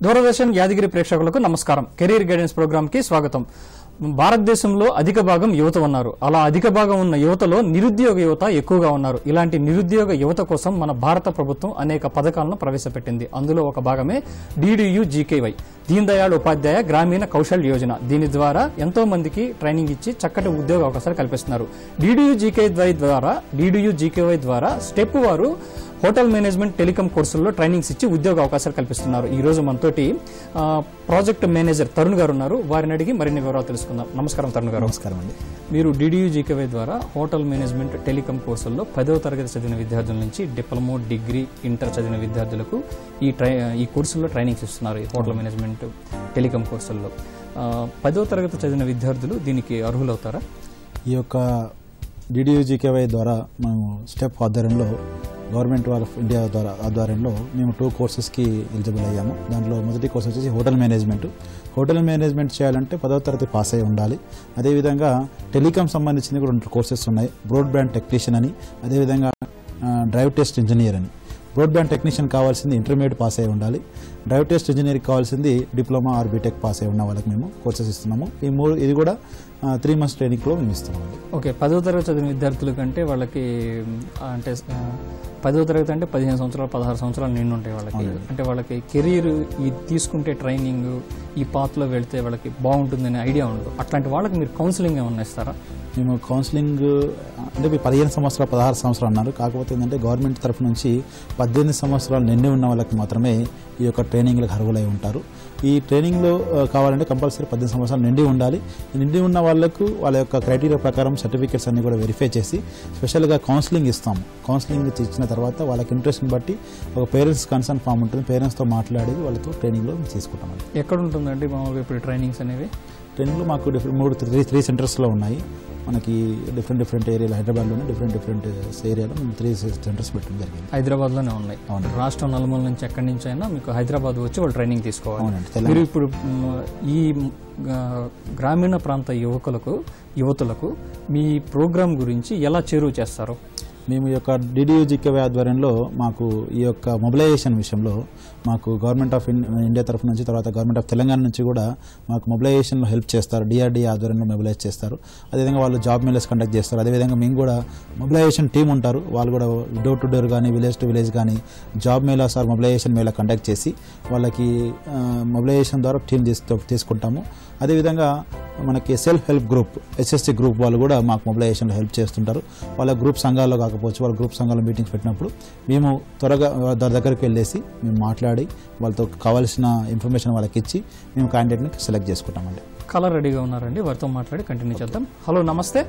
దూరదర్శన్ యాదగిరి ప్రేక్షకులకు నమస్కారం career guidance programme కి స్వాగతం భారతదేశంలో అధిక భాగం యువత ఉన్నారు అలా అధిక భాగం ఉన్న యువతలో నిరుద్యోగ యువత ఎక్కువగా ఉన్నారు ఇలాంటి నిరుద్యోగ యువత కోసం మన భారత ప్రభుత్వం అనేక పథకాలను ప్రవేశపెట్టింది అందులో ఒక భాగమే డిడియు జీకేవై దీన్ దయాళ్ ఉపాధ్యాయ గ్రామీణ కౌశల్ యోజన దీని ద్వారా ఎంతో మందికి ట్రైనింగ్ ఇచ్చి చక్కటి ఉద్యోగ అవకాశాలు కల్పిస్తున్నారు డిడియు జీకేవై ద్వారా డిడియు జీకేవై ద్వారా స్టెప్ వారు హోటల్ మేనేజ్మెంట్ టెలికాం కోర్సుల్లో ట్రైనింగ్స్ ఇచ్చి ఉద్యోగ అవకాశాలు కల్పిస్తున్నారు ఈ రోజు మనతోటి ఆ, ప్రాజెక్ట్ మేనేజర్ తరుణ్ గారు ఉన్నారు వారిని అడిగి మరిన్ని వివరాలు తెలుసుకుందాం నమస్కారం తరుణ్ గారు నమస్కారం అండి మీరు డిడియు జీకేవై ద్వారా హోటల్ మేనేజ్మెంట్ టెలికాం కోర్సుల్లో పదవ తరగతి చదివిన విద్యార్థుల నుంచి డిప్లొమో డిగ్రీ ఇంటర్ చదివిన విద్యార్థులకు ఈ ట్రై ఈ కోర్సుల్లో ట్రైనింగ్స్ ఇస్తున్నారు ఈ హోటల్ మేనేజ్మెంట్ టెలికాం కోర్సుల్లో ఆ, పదవ తరగతి చదివిన విద్యార్థులు దీనికి అర్హులవుతారా ఈ యొక్క డిడియూజీకేవై ద్వారా మేము స్టెప్ ఆధ్వర్యంలో గవర్నమెంట్ ఆఫ్ ఇండియా ద్వారా ఆధ్వర్యంలో మేము టూ కోర్సెస్కి ఎలిజిబుల్ అయ్యాము దాంట్లో మొదటి కోర్స్ వచ్చేసి హోటల్ మేనేజ్మెంట్ హోటల్ మేనేజ్మెంట్ చేయాలంటే పదవ తరగతి పాస్ అయి ఉండాలి అదేవిధంగా టెలికాం సంబంధించిన కూడా రెండు కోర్సెస్ ఉన్నాయి బ్రాడ్బ్యాండ్ టెక్నీషియన్ అని అదేవిధంగా ఆ, డ్రైవ్ టెస్ట్ ఇంజనీర్ అని బ్రాడ్బ్యాండ్ టెక్నీషియన్ కావాల్సింది ఇంటర్మీడియట్ పాస్ అయి ఉండాలి డ్రైవ్ టెస్ట్ ఇంజనీర్ కావాల్సింది డిప్లొమా ఆర్ బీటెక్ పాస్ అయి ఉన్న వాళ్ళకి మేము కోర్సెస్ ఇస్తున్నాము ఈ మూడు ఇది కూడా త్రీ మంత్స్ ట్రైనింగ్లో మేము ఇస్తున్నాము ఓకే పదవ తరగతి చదివిన విద్యార్థుల కంటే వాళ్ళకి మ్, అంటే ఆ, పదవ తరగతి అంటే పదిహేను సంవత్సరాలు పదహారు సంవత్సరాలు నిండు ఉంటాయి వాళ్ళకి అంటే వాళ్ళకి కెరీర్ ఈ తీసుకుంటే ట్రైనింగ్ ఈ పాత్లో వెళ్తే వాళ్ళకి బాగుంటుందనే ఐడియా ఉండదు అట్లాంటి వాళ్ళకి మీరు కౌన్సిలింగ్ ఏమన్నా ఇస్తారా మేము కౌన్సిలింగ్ అంటే మీరు పదిహేను సంవత్సరాలు పదహారు సంవత్సరాలు అన్నారు కాకపోతే ఏంటంటే గవర్నమెంట్ తరఫు నుంచి పద్దెనిమిది సంవత్సరాలు నిండి ఉన్న వాళ్ళకి మాత్రమే ఈ యొక్క ట్రైనింగ్లకు అర్హులై ఉంటారు ఈ ట్రైనింగ్లో ఆ, కావాలంటే కంపల్సరీ పద్దెనిమిది సంవత్సరాలు నిండి ఉండాలి ఈ నిండి ఉన్న వాళ్ళకు వాళ్ళ యొక్క క్రైటీరియా ప్రకారం సర్టిఫికేట్స్ అన్ని కూడా వెరిఫై చేసి స్పెషల్గా కౌన్సిలింగ్ ఇస్తాము కౌన్సిలింగ్ ఇచ్చిన తర్వాత వాళ్ళకి ఇంట్రెస్ట్ని బట్టి ఒక పేరెంట్స్ కన్సర్న్ ఫామ్ ఉంటుంది పేరెంట్స్తో మాట్లాడి వాళ్ళతో ట్రైనింగ్లో మేము తీసుకుంటామండి ఎక్కడ ఉంటుందండి మామూలుగా ఇప్పుడు ట్రైనింగ్స్ అనేవి ట్రైనింగ్లో మాకు డిఫరెంట్ మూడు త్రీ త్రీ సెంటర్స్లో ఉన్నాయి మనకి డిఫరెంట్ డిఫరెంట్ ఏరియాలో హైదరాబాద్లోనే డిఫరెంట్ డిఫరెంట్ ఏరియాలో మేము త్రీ సెంటర్స్ పెట్టడం జరిగింది హైదరాబాద్ లోనే ఉన్నాయి అవును. రాష్ట్రం నలుమూల నుంచి ఎక్కడి నుంచి అయినా మీకు హైదరాబాద్ వచ్చి వాళ్ళు ట్రైనింగ్ తీసుకోవాలి అవునండి తెలంగాణ మీరు ఇప్పుడు మ్, ఈ మ్, గా- గ్రామీణ ప్రాంత యువకులకు యువతులకు మీ ప్రోగ్రాం గురించి ఎలా చేరువ చేస్తారు మేము ఈ యొక్క డిడియూజికేవై ఆధ్వర్యంలో మాకు ఈ యొక్క మొబిలైజేషన్ విషయంలో మాకు గవర్నమెంట్ ఆఫ్ ఇన్- ఇండియా తరఫు నుంచి తర్వాత గవర్నమెంట్ ఆఫ్ తెలంగాణ నుంచి కూడా మాకు మొబిలైజేషన్లో హెల్ప్ చేస్తారు డిఆర్డీ ఆధ్వర్యంలో మొబిలైజ్ చేస్తారు అదేవిధంగా వాళ్ళు జాబ్ మేళస్ కండక్ట్ చేస్తారు అదేవిధంగా మేము కూడా మొబిలైజేషన్ టీం ఉంటారు వాళ్ళు కూడా డోర్ టు డోర్ కానీ విలేజ్ టు విలేజ్ కానీ job melas or mobilization mela conduct చేసి వాళ్ళకి మొబిలైజేషన్ ద్వారా టీం తీసు తీసుకుంటాము అదేవిధంగా మనకి self help group S S C group వాళ్ళు కూడా మాకు మొబిలైజేషన్లో హెల్ప్ చేస్తుంటారు వాళ్ళ గ్రూప్ సంఘాల్లో కాకపోవచ్చు వాళ్ళ గ్రూప్ సంఘాల్లో మీటింగ్స్ పెట్టినప్పుడు మేము త్వరగా దాని దగ్గరికి వెళ్ళేసి మేము మాట్లాడి వాళ్ళతో కావాల్సిన ఇన్ఫర్మేషన్ వాళ్ళకి ఇచ్చి మేము క్యాండిడేట్ని సెలెక్ట్ చేసుకుంటామండి కలర్ రెడీగా ఉన్నారండి వారితో మాట్లాడి కంటిన్యూ చేద్దాం హలో నమస్తే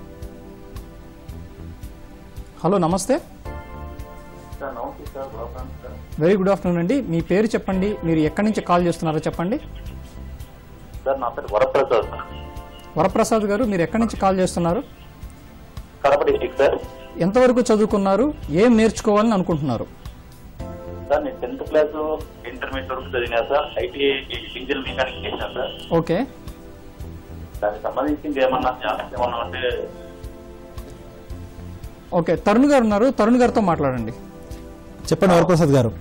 హలో నమస్తే సార్ నమస్తే sir good afternoon sir very good afternoon అండి మీ పేరు చెప్పండి మీరు ఎక్కడి నుంచి కాల్ చేస్తున్నారో చెప్పండి సార్ నా పేరు వరప్రసాద్ సార్ వరప్రసాద్ గారు మీరు ఎక్కడి నుంచి కాల్ చేస్తున్నారు కడప డిస్టిక్ సార్ ఎంతవరకు చదువుకున్నారు ఏం నేర్చుకోవాలని అనుకుంటున్నారు సార్ నేను టెన్త్ క్లాస్ ఇంటర్మీడియట్ వరకు చదివినా సార్ ఐటీఐ ఇంజిన్ మెకానిక్ చేసిన సార్ ఓకే దానికి సంబంధించింది ఏమన్నా ఏమన్నా అంటే ఓకే తరుణ్ గారు ఉన్నారు తరుణ్ గారితో మాట్లాడండి చెప్పండి వరప్రసాద్ గారు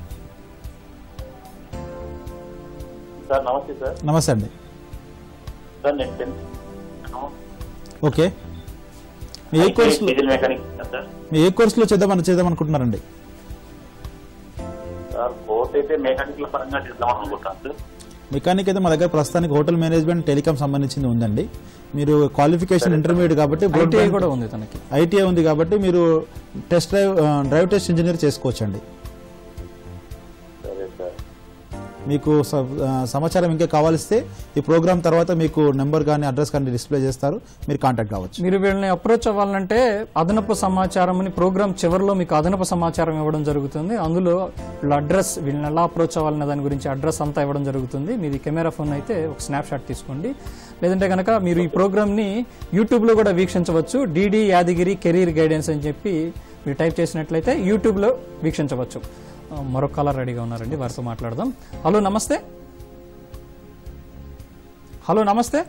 సార్ నమస్తే సార్ నమస్తే అండి సార్ నేను టెన్త్ ఓకే మీ ఏ కోర్సులో డీజిల్ మెకానిక్ చేసిన సార్ మీ ఏ కోర్సులో చేద్దామని చేద్దాం అనుకుంటున్నారండి సార్ కోర్స్ అయితే మెకానికల్ పరంగా చేద్దామని అనుకుంటాను సార్ మెకానిక్ అయితే మా దగ్గర ప్రస్తుతానికి హోటల్ మేనేజ్మెంట్ టెలికాం సంబంధించింది ఉందండి మీరు క్వాలిఫికేషన్ ఇంటర్మీడియట్ కాబట్టి ఐటీఐ కూడా ఉంది తనకి ఐటీఐ ఉంది కాబట్టి మీరు టెస్ట్ డ్రైవ్ ఆ, డ్రైవ్ టెస్ట్ ఇంజనీర్ చేసుకోవచ్చండి సరే సార్ మీకు స- ఆ, సమాచారం ఇంకా కావాలిస్తే ఈ ప్రోగ్రామ్ తర్వాత మీకు నెంబర్ కానీ అడ్రస్ కానీ డిస్ప్లే చేస్తారు మీరు కాంటాక్ట్ కావచ్చు మీరు వీళ్ళని అప్రోచ్ అవ్వాలంటే అదనపు సమాచారం అని ప్రోగ్రామ్ చివరిలో మీకు అదనపు సమాచారం ఇవ్వడం జరుగుతుంది అందులో వీళ్ళ అడ్రస్ వీళ్ళని ఎలా అప్రోచ్ అవ్వాలనే దాని గురించి అడ్రస్ అంతా ఇవ్వడం జరుగుతుంది మీది కెమెరా ఫోన్ అయితే ఒక స్నాప్ షాట్ తీసుకోండి లేదంటే కనుక మీరు ఈ ప్రోగ్రామ్ని యూట్యూబ్లో కూడా వీక్షించవచ్చు డిడి యాదగిరి కెరీర్ గైడెన్స్ అని చెప్పి మీరు టైప్ చేసినట్లయితే యూట్యూబ్లో వీక్షించవచ్చు ఆ, మరొక కాలర్ రెడీగా ఉన్నారండి వారితో మాట్లాడదాం హలో నమస్తే హలో నమస్తే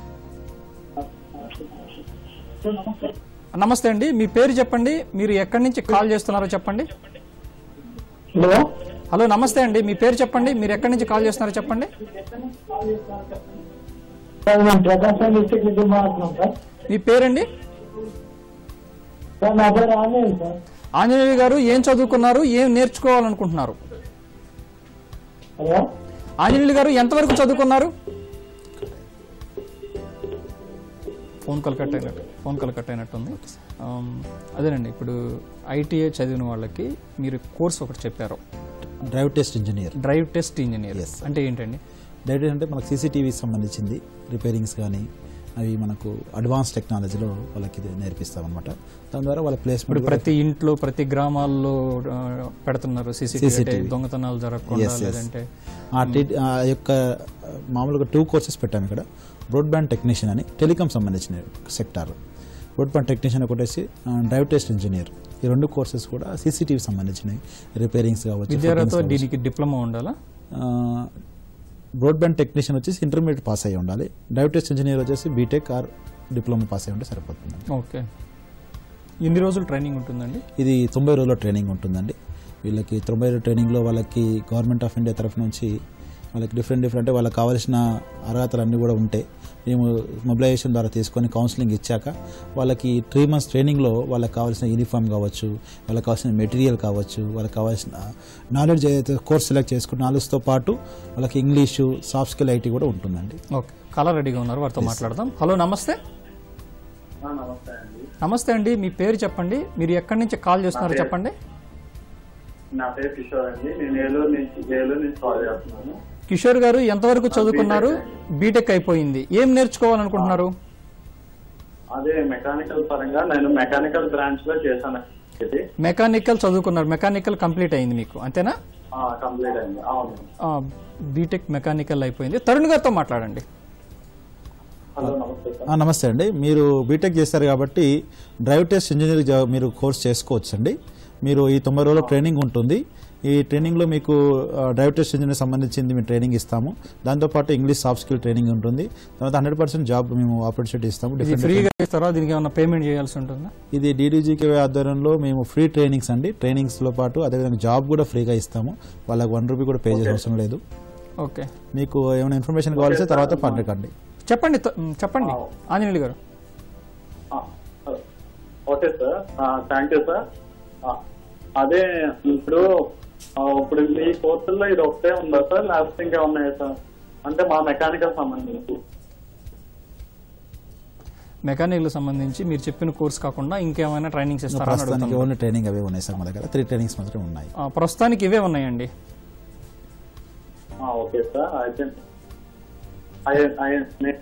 నమస్తే అండి మీ పేరు చెప్పండి మీరు ఎక్కడి నుంచి కాల్ చేస్తున్నారో చెప్పండి హలో హలో నమస్తే అండి మీ పేరు చెప్పండి మీరు ఎక్కడి నుంచి కాల్ చేస్తున్నారో చెప్పండి సార్ మేము ప్రకాశం డిస్ట్రిక్ట్ నుంచి మాట్లాడుతున్నాం సార్ మీ పేరండి సార్ నా పేరు ఆంజనేయులు సార్ ఆంజనేయ గారు ఏం చదువుకున్నారు ఏం నేర్చుకోవాలనుకుంటున్నారు హలో ఆంజనేయులు గారు ఎంతవరకు చదువుకున్నారు ఫోన్ కాల్ కట్ అయినట్టు ఫోన్ కాల్ కట్ అయినట్టుంది ఆమ్, అదేనండి ఇప్పుడు ఐటీఐ చదివిన వాళ్ళకి మీరు కోర్స్ ఒకటి చెప్పారు drive test engineer drive test engineer Yes. అంటే ఏంటండి డ్రైవ్ టెస్ట్ అంటే మనకు సీసీటీవీ సంబంధించింది రిపేరింగ్స్ కానీ అవి మనకు అడ్వాన్స్ టెక్నాలజీలో వాళ్ళకి ఇది నేర్పిస్తాం అనమాట దాని ద్వారా వాళ్ళ ఇప్పుడు ప్లేస్మెంట్ ప్రతి ఇంట్లో ప్రతి గ్రామాల్లో ఆ, పెడుతున్నారు సీసీటీవీ అంటే CCTV. దొంగతనాలు జరగకుండా Yes, yes. లేదంటే ఆ టి- ఆ యొక్క మామూలుగా టూ కోర్సెస్ పెట్టాము ఇక్కడ బ్రాడ్బ్యాండ్ టెక్నీషియన్ అని టెలికాం సంబంధించిన సెక్టార్ బ్రాడ్బ్యాండ్ టెక్నీషియన్ ఒకటేసి డ్రైవ్ టెస్ట్ ఇంజనీర్ ఈ రెండు కోర్సెస్ కూడా సీసీటీవీ సంబంధించినవి రిపేరింగ్స్ కావచ్చు విద్యార్థితో fittings కావచ్చు. దీనికి డిప్లొమా ఉండాలా బ్రాడ్బ్యాండ్ టెక్నీషియన్ వచ్చేసి ఇంటర్మీడియట్ పాస్ అయ్యి ఉండాలి డ్రైవ్ టెస్ట్ ఇంజనీర్ వచ్చేసి బీటెక్ ఆర్ డిప్లొమా పాస్ అయ్యి ఉంటే సరిపోతుంది ఓకే ఎన్ని రోజులు ట్రైనింగ్ ఉంటుందండి ఇది తొంభై రోజుల ట్రైనింగ్ ఉంటుందండి వీళ్ళకి తొంభై రోజుల ట్రైనింగ్లో వాళ్ళకి గవర్నమెంట్ ఆఫ్ ఇండియా తరఫు నుంచి వాళ్ళకి డిఫరెంట్ డిఫరెంట్ అంటే వాళ్ళకి కావాల్సిన అర్హతలు అన్నీ కూడా ఉంటాయి మేము మొబిలైజేషన్ ద్వారా తీసుకొని కౌన్సిలింగ్ ఇచ్చాక వాళ్ళకి త్రీ మంత్స్ ట్రైనింగ్లో వాళ్ళకి కావాల్సిన యూనిఫామ్ కావచ్చు వాళ్ళకి కావాల్సిన మెటీరియల్ కావచ్చు వాళ్ళకి కావాల్సిన నాలెడ్జ్ ఏదైతే కోర్స్ సెలెక్ట్ చేసుకున్న నాలెడ్జ్తో పాటు వాళ్ళకి ఇంగ్లీషు సాఫ్ట్ స్కిల్ ఐటీ కూడా ఉంటుందండి ఓకే కలర్ రెడీగా ఉన్నారు వారితో మాట్లాడదాం హలో నమస్తే నమస్తే అండి నమస్తే అండి మీ పేరు చెప్పండి మీరు ఎక్కడి నుంచి కాల్ చేస్తున్నారో నా పేరు- చెప్పండి నా పేరు కిషోర్ అండి నేను ఏలూరు నుంచి ఏలూరు నుంచి కాల్ చేస్తున్నాను కిషోర్ గారు ఎంతవరకు చదువుకున్నారు బీటెక్ అయిపోయింది ఏం నేర్చుకోవాలనుకుంటున్నారు అదే మెకానికల్ పరంగా నేను మెకానికల్ బ్రాంచ్ లో చేశాను ఇది మెకానికల్ చదువుకున్నారు మెకానికల్ కంప్లీట్ అయింది మీకు అంతేనా కంప్లీట్ అయింది అవును ఆ, బీటెక్ మెకానికల్ అయిపోయింది తరుణ్ గారితో మాట్లాడండి హలో నమస్తే సార్ ఆ, నమస్తే అండి మీరు బీటెక్ చేస్తారు కాబట్టి డ్రైవ్ టెస్ట్ ఇంజనీర్ జా- మీరు కోర్స్ చేసుకోవచ్చు అండి మీరు ఈ తొంభై రోజుల ట్రైనింగ్ ఉంటుంది ఈ ట్రైనింగ్లో మీకు ఆ, డ్రైవ్ టెస్ట్ ఇంజనీర్ సంబంధించింది మేము ట్రైనింగ్ ఇస్తాము దాంతోపాటు ఇంగ్లీష్ సాఫ్ట్ స్కిల్ ట్రైనింగ్ ఉంటుంది తర్వాత హండ్రెడ్ పర్సెంట్ జాబ్ మేము ఆపర్చునిటీ ఇస్తాము ఇది డిఫరెంట్ ఫ్రీగా ఇస్తారా దీనికి ఏమైనా పేమెంట్ చేయాల్సి ఉంటుందా ఇది డీడీజీకే ఆధ్వర్యంలో మేము ఫ్రీ ట్రైనింగ్స్ అండి ట్రైనింగ్స్లో పాటు అదేవిధంగా జాబ్ కూడా ఫ్రీగా ఇస్తాము వాళ్ళకి వన్ రూపీ కూడా పే చేసే అవసరం లేదు ఓకే మీకు ఏమైనా ఇన్ఫర్మేషన్ కావాల్సి తర్వాత పండుకండి చెప్పండి త- చెప్పండి Anjaneyulu garu okay sir thank you sir అదే ఇప్పుడు ఆ, ఇప్పుడు మీ కోర్సుల్లో ఇది ఒకటే ఉందా సార్ లేకపోతే ఇంకా ఉన్నాయా సార్ అంటే మా మెకానికల్ సంబంధించి మెకానికల్ సంబంధించి మీరు చెప్పిన కోర్స్ కాకుండా ఇంకేమైనా ట్రైనింగ్స్ ఇస్తారా అని ప్రస్తుతానికి అడుగుతున్నాను. ఓన్లీ ట్రైనింగ్ అవే ఉన్నాయి సార్ మా దగ్గర త్రీ ట్రైనింగ్స్ మాత్రమే ఉన్నాయి ఆ, ప్రస్తుతానికి ఇవే ఉన్నాయండి ఆ, ఓకే సార్ అయితే అయ్యే అయ్యే నే-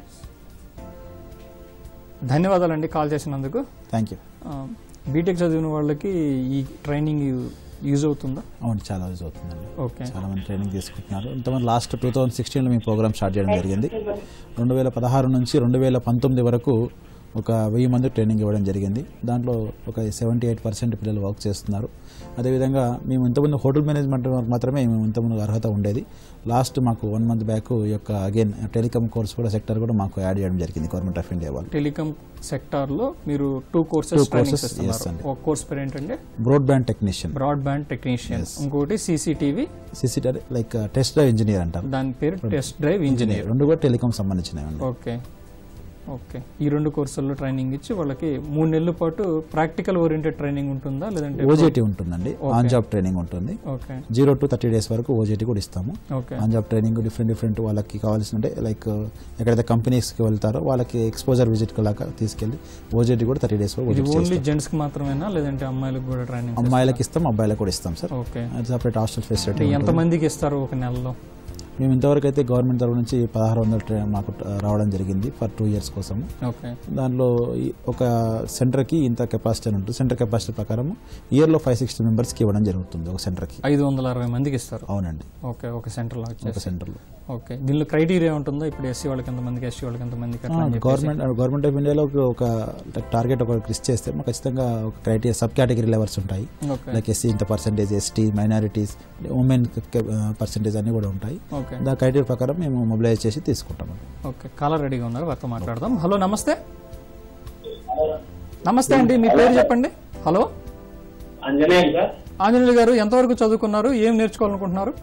ధన్యవాదాలండి కాల్ చేసినందుకు థ్యాంక్ యూ ఆ, బీటెక్ చదివిన వాళ్ళకి ఈ ట్రైనింగ్ యూజ్ అవుతుందా అవును చాలా యూజ్ అవుతుందండి ఓకే చాలా మంది ట్రైనింగ్ తీసుకుంటున్నారు ఇంతమంది లాస్ట్ టూ థౌజండ్ సిక్స్టీన్లో మేము ప్రోగ్రామ్ స్టార్ట్ చేయడం జరిగింది రెండు వేల పదహారు నుంచి రెండు వేల పంతొమ్మిది వరకు ఒక వెయ్యి మంది ట్రైనింగ్ ఇవ్వడం జరిగింది దాంట్లో ఒక సెవెంటీ ఎయిట్ పర్సెంట్ పిల్లలు వర్క్ చేస్తున్నారు అదేవిధంగా మేము ఇంతకుముందు హోటల్ మేనేజ్మెంట్ వరకు మాత్రమే మేము ఇంతకుముందు అర్హత ఉండేది లాస్ట్ మాకు వన్ మంత్ బ్యాక్ ఈ యొక్క అగైన్ టెలికామ్ కోర్స్ కూడా సెక్టర్ కూడా మాకు యాడ్ చేయడం జరిగింది గవర్నమెంట్ ఆఫ్ ఇండియా వాళ్ళు టెలికాం సెక్టార్ లో మీరు two courses Two training courses, yes ఇస్తున్నారు అండి. ఒక కోర్స్ పేరు ఏంటంటే broadband technician broadband technician ఇంకోటి సీసీటీవీ సిసిటీ లైక్ టెస్ట్ డ్రైవ్ ఇంజనీర్ అంటారు దాని పేరు టెస్ట్ డ్రైవ్ ఇంజనీర్ రెండు కూడా టెలికామ్ సంబంధించినవి ఓకే ఓకే ఈ రెండు కోర్సుల్లో ట్రైనింగ్ ఇచ్చి వాళ్ళకి మూడు నెలల పాటు ప్రాక్టికల్ ఓరియంటెడ్ ట్రైనింగ్ ఉంటుందా లేదంటే ఓజేటీ ఉంటుందండి ఆన్ జాబ్ ట్రైనింగ్ ఉంటుంది okay zero to thirty days వరకు ఓజేటీ కూడా ఇస్తాము okay on job training different different వాళ్ళకి కావాల్సిన అంటే లైక్ ఎక్కడైతే కంపెనీస్కి వెళ్తారో వాళ్ళకి ఎక్స్పోజర్ విజిట్ లాగా తీసుకెళ్ళి ఓజేటీ కూడా థర్టీ డేస్ ఇది ఓన్లీ జెంట్స్ కి మాత్రమేనా లేదంటే అమ్మాయిలకు కూడా ట్రైనింగ్ అమ్మాయిలకి ఇస్తాం అబ్బాయిలకు కూడా ఇస్తాం సార్ ఓకే సపరేట్ హాస్టల్ అంటే ఫెసిలిటీ ఎంత మందికి ఇస్తారు ఒక నెలలో మేము ఇంతవరకు అయితే గవర్నమెంట్ తరఫు నుంచి పదహారు వందల ట్రైన్ మాకు రావడం జరిగింది ఫర్ టూ ఇయర్స్ కోసం ఓకే దానిలో ఈ ఒక సెంటర్కి ఇంత కెపాసిటీ అని ఉంటుంది సెంటర్ కెపాసిటీ ప్రకారం ఇయర్లో ఫైవ్ సిక్స్టీ మెంబర్స్కి ఇవ్వడం జరుగుతుంది ఒక సెంటర్కి ఐదు వందల అరవై మందికి ఇస్తారు అవునండి ఓకే ఒక సెంటర్లో ఒక వచ్చేసి సెంటర్లో ఓకే దీనిలో క్రైటీరియా ఉంటుందా ఇప్పుడు ఎస్సీ వాళ్ళకి ఎంతమందికి ఎస్సీ వాళ్ళకి ఎంతమందికి అట్లా అని చెప్పేసి? గవర్నమెంట్ గవర్నమెంట్ ఆఫ్ ఇండియాలో ఒక- ఒక టార్గెట్ ఒక క్రిస్ చేస్తే మాకు ఖచ్చితంగా ఒక క్రైటీరియా సబ్ కేటగిరీ లెవెల్స్ ఉంటాయి ఓకే లైక్ ఎస్సీ ఇంత percentage ST minorities women percentage అన్ని కూడా ఉంటాయి ఓకే దా క్రైటీరియా ప్రకారం మేము మొబిలైజ్ చేసి తీసుకుంటాం ఓకే కాలర్ రెడీగా ఉన్నారు వారితో మాట్లాడదాం హలో నమస్తే నమస్తే అండి మీ పేరు చెప్పండి హలో అంజనేయులు సార్ ఆంజనేయులు గారు ఎంతవరకు చదువుకున్నారు ఏం నేర్చుకోవాలనుకుంటున్నారు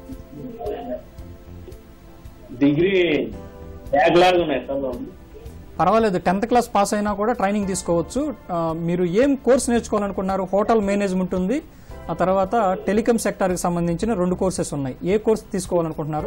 డిగ్రీ బ్యాక్ లాగా ఉన్నాయి సార్ పర్వాలేదు టెన్త్ క్లాస్ పాస్ అయినా కూడా ట్రైనింగ్ తీసుకోవచ్చు ఆ, మీరు ఏం కోర్స్ నేర్చుకోవాలనుకున్నారు హోటల్ మేనేజ్మెంట్ ఉంది ఆ తర్వాత టెలికాం సెక్టార్కి సంబంధించిన రెండు కోర్సెస్ ఉన్నాయి ఏ కోర్స్ తీసుకోవాలనుకుంటున్నారు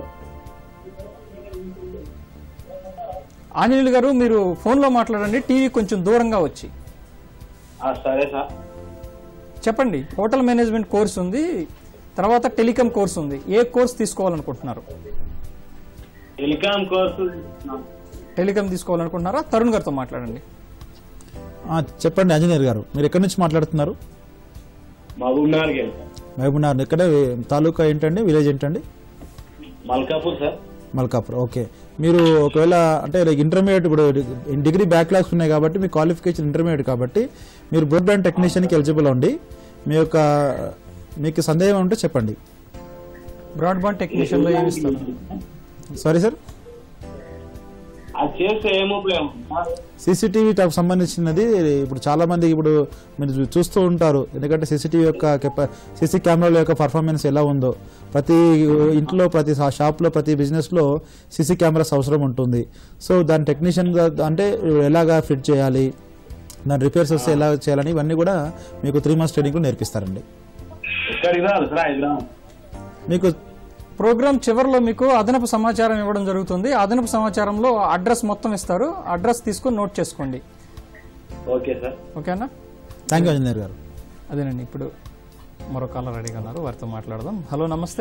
ఆంజనేయులు గారు మీరు ఫోన్లో మాట్లాడండి టీవీ కొంచెం దూరంగా వచ్చి ఆ, సరే సార్ చెప్పండి హోటల్ మేనేజ్మెంట్ కోర్స్ ఉంది తర్వాత టెలికాం కోర్స్ ఉంది ఏ కోర్స్ తీసుకోవాలనుకుంటున్నారు టెలికాం కోర్సు టెలికాం తీసుకోవాలనుకుంటున్నారా తరుణ్ గారితో మాట్లాడండి ఆ, చెప్పండి అంజనీర్ గారు మీరు ఎక్కడి నుంచి మాట్లాడుతున్నారు మహబూబ్నగర్కి వెళ్తాం మహబూబ్నగర్ ఇక్కడ తాలూకా ఏంటండి విలేజ్ ఏంటండి మల్కాపూర్ సార్ మల్కాపూర్ ఓకే మీరు ఒకవేళ అంటే లైక్ ఇంటర్మీడియట్ ఇప్పుడు డిగ్రీ బ్యాక్లాగ్స్ ఉన్నాయి కాబట్టి మీ క్వాలిఫికేషన్ ఇంటర్మీడియట్ కాబట్టి మీరు బ్రాడ్బ్యాండ్ టెక్నీషియన్కి ఎలిజిబుల్ ఉండి మీ యొక్క మీకు సందేహం ఉంటే చెప్పండి బ్రాడ్బాండ్ టెక్నీషియన్లో ఏమి ఇస్తారు సారీ సార్ అది చేస్తే ఏం ఉపయోగం సార్ సీసీటీవీ సంబంధించినది ఇప్పుడు చాలా మంది ఇప్పుడు మీరు చూస్తూ ఉంటారు ఎందుకంటే సీసీటీవీ యొక్క సీసీ కెమెరాల యొక్క పర్ఫార్మెన్స్ ఎలా ఉందో ప్రతి ఇంట్లో ప్రతి షాప్లో ప్రతి బిజినెస్లో సీసీ కెమెరాస్ అవసరం ఉంటుంది సో దాని టెక్నీషియన్ అంటే ఎలాగా ఫిట్ చేయాలి దాని రిపేర్స్ వస్తే ఎలా చేయాలని ఇవన్నీ కూడా మీకు త్రీ మంత్స్ ట్రైనింగ్ నేర్పిస్తారండి ఇక్కడికి రాదు సార్ హైదరాబాద్ మీకు ప్రోగ్రామ్ చివరిలో మీకు అదనపు సమాచారం ఇవ్వడం జరుగుతుంది అదనపు సమాచారంలో అడ్రస్ మొత్తం ఇస్తారు అడ్రస్ తీసుకొని నోట్ చేసుకోండి ఓకే సార్ ఓకేనా థ్యాంక్ యూ ఇంజనీర్ గారు అదేనండి ఇప్పుడు మరో కాలర్ రెడీగా ఉన్నారు వారితో మాట్లాడదాం హలో నమస్తే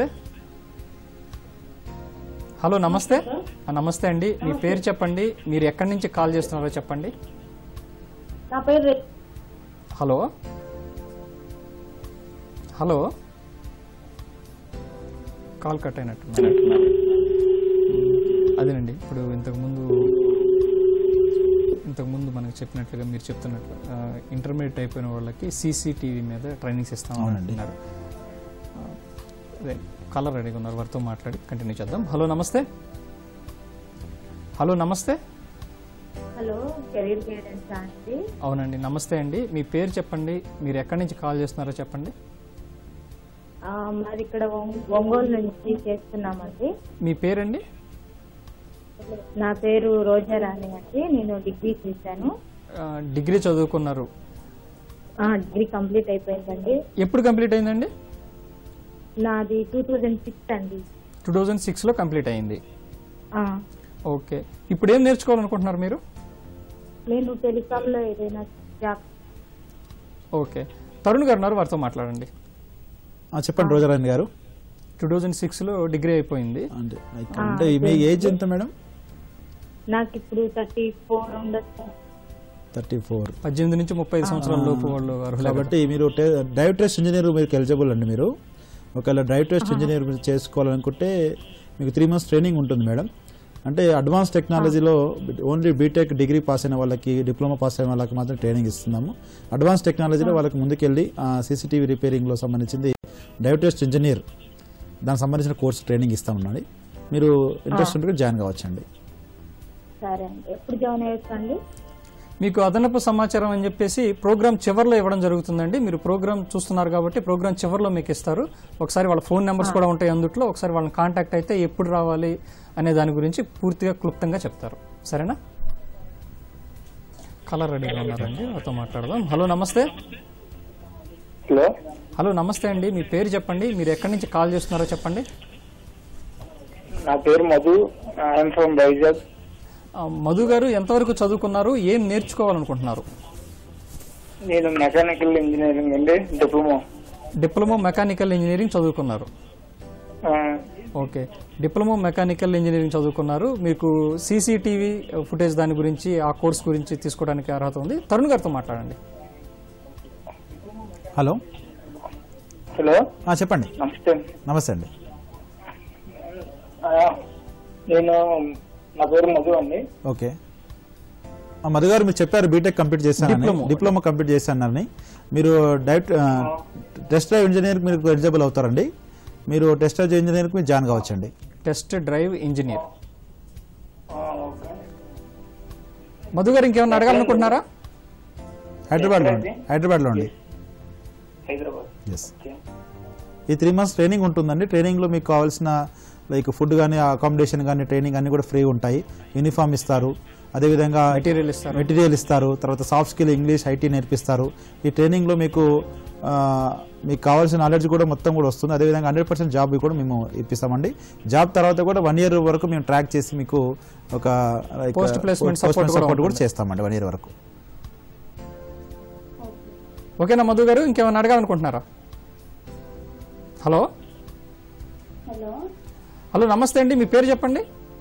హలో నమస్తే ఆ, నమస్తే అండి మీ పేరు చెప్పండి మీరు ఎక్కడి నుంచి కాల్ చేస్తున్నారో చెప్పండి నా పేరు రే- హలో హలో కాల్ కట్ అయినట్టు అదేనండి ఇప్పుడు ఇంతకుముందు ఇంతకుముందు మనకు చెప్పినట్లుగా మీరు చెప్తున్నట్లు ఆ, ఇంటర్మీడియట్ అయిపోయిన వాళ్ళకి సీసీటీవీ మీద ట్రైనింగ్స్ ఇస్తామని అవునండి. అంటున్నారు ఆ, అదే కలర్ రెడీగా ఉన్నారు వారితో మాట్లాడి కంటిన్యూ చేద్దాం హలో నమస్తే హలో నమస్తే హలో కెరీర్ గైడెన్స్ అండి అవునండి నమస్తే అండి మీ పేరు చెప్పండి మీరు ఎక్కడి నుంచి కాల్ చేస్తున్నారో చెప్పండి ఆ, మాది ఇక్కడ ఒంగ- ఒంగోలు నుంచి చేస్తున్నామండి మీ పేరండి నా పేరు రోజా రాణి అండి నేను డిగ్రీ చేశాను ఆ, డిగ్రీ చదువుకున్నారు ఆ, డిగ్రీ కంప్లీట్ అయిపోయిందండి ఎప్పుడు కంప్లీట్ అయిందండి నాది టూ థౌజండ్ సిక్స్ అండి టూ థౌజండ్ సిక్స్లో కంప్లీట్ అయింది ఆ, ఓకే ఇప్పుడు ఏం నేర్చుకోవాలనుకుంటున్నారు మీరు నేను టెలికాంలో ఏదైనా జాబ్ ఓకే తరుణ్ గారు ఉన్నారు వారితో మాట్లాడండి ఆ, చెప్పండి రోజారాణి గారు టూ థౌజండ్ సిక్స్లో డిగ్రీ అయిపోయింది అంటే అంటే మీ ఏజ్ ఎంత మేడం నాకు ఇప్పుడు థర్టీ ఫోర్ ఉండొచ్చు థర్టీ ఫోర్ పద్దెనిమిది నుంచి ముప్పై ఐదు సంవత్సరాల లోపు వాళ్ళు అర్హులే కదా. కాబట్టి మీరు టే- డ్రైవ్ టెస్ట్ ఇంజనీర్ మీకు ఎలిజిబుల్ అండి మీరు ఒకవేళ డ్రైవ్ టెస్ట్ ఇంజనీర్ మీరు చేసుకోవాలనుకుంటే మీకు త్రీ మంత్స్ ట్రైనింగ్ ఉంటుంది మేడం అంటే అడ్వాన్స్ టెక్నాలజీలో ఓన్లీ బీటెక్ డిగ్రీ పాస్ అయిన వాళ్ళకి డిప్లొమా పాస్ అయిన వాళ్ళకి మాత్రం ట్రైనింగ్ ఇస్తున్నాము అడ్వాన్స్ టెక్నాలజీలో వాళ్ళకి ముందుకెళ్ళి సీసీటీవీ రిపేరింగ్లో సంబంధించింది డ్రైవ్ టెస్ట్ ఇంజనీర్ దానికి సంబంధించిన కోర్స్ ట్రైనింగ్ ఇస్తామన్నది మీరు ఇంట్రెస్ట్ ఉంటే జాయిన్ కావచ్చండి సరే అండి ఎప్పుడు జాయిన్ అయ్యొచ్చు అండి మీకు అదనపు సమాచారం అని చెప్పేసి ప్రోగ్రామ్ చివరిలో ఇవ్వడం జరుగుతుందండి మీరు ప్రోగ్రామ్ చూస్తున్నారు కాబట్టి ప్రోగ్రామ్ చివరిలో మీకు ఇస్తారు ఒకసారి వాళ్ళ ఫోన్ నెంబర్స్ కూడా ఉంటాయి అందుట్లో ఒకసారి వాళ్ళని కాంటాక్ట్ అయితే ఎప్పుడు రావాలి అనే దాని గురించి పూర్తిగా క్లుప్తంగా చెప్తారు సరేనా కలర్ రెడీగా ఉన్నారండి వాళ్ళతో మాట్లాడదాం హలో నమస్తే హలో హలో నమస్తే అండి మీ పేరు చెప్పండి మీరు ఎక్కడి నుంచి కాల్ చేస్తున్నారో చెప్పండి నా పేరు మధు ఐఎమ్ ఫ్రమ్ వైజాగ్ ఆ, మధు గారు ఎంతవరకు చదువుకున్నారు ఏం నేర్చుకోవాలనుకుంటున్నారు నేను మెకానికల్ ఇంజనీరింగ్ అండి డిప్లొమా డిప్లొమా మెకానికల్ ఇంజనీరింగ్ చదువుకున్నారు ఆ, ఓకే డిప్లొమా మెకానికల్ ఇంజనీరింగ్ చదువుకున్నారు మీకు సీసీటీవీ ఫుటేజ్ దాని గురించి ఆ కోర్స్ గురించి తీసుకోవడానికి అర్హత ఉంది తరుణ్ గారితో మాట్లాడండి హలో హలో ఆ, చెప్పండి నమస్తే నమస్తే అండి ఆ, నేను నా పేరు మధు అండి ఓకే ఆ, మధు గారు మీరు చెప్పారు బీటెక్ కంప్లీట్ చేశానని డిప్లొమా. డిప్లొమా కంప్లీట్ చేశానని మీరు డైరెక్ట్ ఆ, టెస్ట్ డ్రైవ్ ఇంజనీర్ మీరు ఎలిజిబుల్ అవుతారండి మీరు టెస్ట్ డ్రైవ్ ఇంజనీర్ మీరు జాయిన్ కావచ్చండి టెస్ట్ డ్రైవ్ ఇంజనీర్ ఆ, ఓకే. మధు గారు ఇంకేమైనా అడగాలనుకుంటున్నారా హైదరాబాద్లో అండి హైదరాబాద్లో అండి హైదరాబాద్ ఎస్ ఈ త్రీ మంత్స్ ట్రైనింగ్ ఉంటుందండి ట్రైనింగ్లో మీకు కావాల్సిన లైక్ ఫుడ్ కానీ అకామిడేషన్ కానీ ట్రైనింగ్ అన్ని కూడా ఫ్రీ ఉంటాయి యూనిఫామ్ ఇస్తారు అదేవిధంగా మెటీరియల్ ఇస్తారు మెటీరియల్ ఇస్తారు తర్వాత సాఫ్ట్ స్కిల్ ఇంగ్లీష్ ఐటీ నేర్పిస్తారు ఈ ట్రైనింగ్లో మీకు ఆ, మీకు కావాల్సిన నాలెడ్జ్ కూడా మొత్తం కూడా వస్తుంది అదేవిధంగా హండ్రెడ్ పర్సెంట్ జాబ్ కూడా మేము ఇప్పిస్తామండి జాబ్ తర్వాత కూడా వన్ ఇయర్ వరకు మేము ట్రాక్ చేసి మీకు ఒక like, Post placement post support కూడా support కూడా ఉంటుంది. చేస్తామండి వన్ ఇయర్ వరకు ఓకేనా మధు గారు ఇంకేమైనా అడగాలనుకుంటున్నారా హలో హలో హలో నమస్తే అండి మీ పేరు చెప్పండి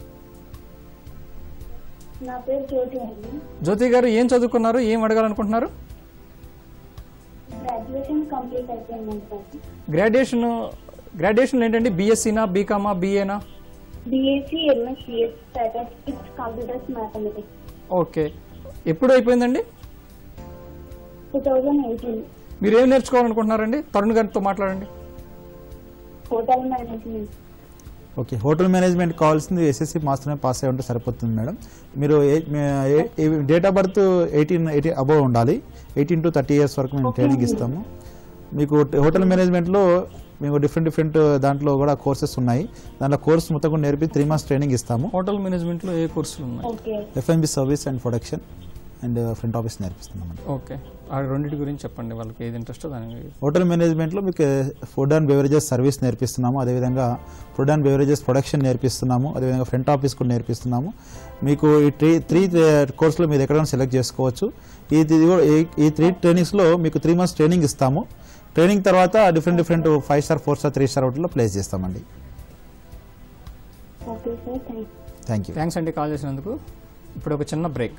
నా పేరు జ్యోతి అండి జ్యోతి గారు ఏం చదువుకున్నారు ఏం అడగాలనుకుంటున్నారు గ్రాడ్యుయేషన్ కంప్లీట్ అయిపోయిందండి సార్ గ్రాడ్యుయేషన్ గ్రాడ్యుయేషన్ ఏంటండి బీఎస్సీనా బీకామా బీఏనా BSc MSCS statistics computers mathematics okay ఎప్పుడు అయిపోయిందండి టూ థౌజండ్ ఎయిటీన్ మీరు ఏం నేర్చుకోవాలనుకుంటున్నారండి తరుణ్ గారితో మాట్లాడండి hotel management okay hotel management కావాల్సింది ఎస్ఎస్సి మాత్రమే పాస్ అయి ఉంటే సరిపోతుంది మేడం మీరు date of birth eighteen eighty above ఉండాలి ఎయిటీన్ టు థర్టీ ఇయర్స్ వరకు మేము ట్రైనింగ్ ఇస్తాము మీకు హోటల్ మేనేజ్మెంట్లో మేము డిఫరెంట్ డిఫరెంట్ దాంట్లో కూడా కోర్సెస్ ఉన్నాయి దాంట్లో కోర్స్ మొత్తం కూడా నేర్పి త్రీ మంత్స్ ట్రైనింగ్ ఇస్తాము హోటల్ మేనేజ్మెంట్లో ఏ కోర్సులు ఉన్నాయి okay FMB service and production and front office నేర్పిస్తున్నామండి ఓకే ఆ రెండింటి గురించి చెప్పండి వాళ్ళకి ఏది ఇంట్రెస్ట్ దాని గురించి. హోటల్ మేనేజ్మెంట్లో మీకు ఫుడ్ అండ్ బెవరేజెస్ సర్వీస్ నేర్పిస్తున్నాము అదేవిధంగా ఫుడ్ అండ్ బెవరేజెస్ ప్రొడక్షన్ నేర్పిస్తున్నాము అదేవిధంగా ఫ్రంట్ ఆఫీస్ కూడా నేర్పిస్తున్నాము మీకు ఈ త్రీ త్రీ కోర్సులో మీరు ఎక్కడైనా సెలెక్ట్ చేసుకోవచ్చు ఈ ఇది కూడా- ఈ- ఈ త్రీ ట్రైనింగ్స్లో మీకు త్రీ మంత్స్ ట్రైనింగ్ ఇస్తాము ట్రైనింగ్ తర్వాత different different five star four star three star హోటల్లో ప్లేస్ చేస్తామండి okay sir thank thank you thanks అండి కాల్ చేసినందుకు ఇప్పుడు ఒక చిన్న బ్రేక్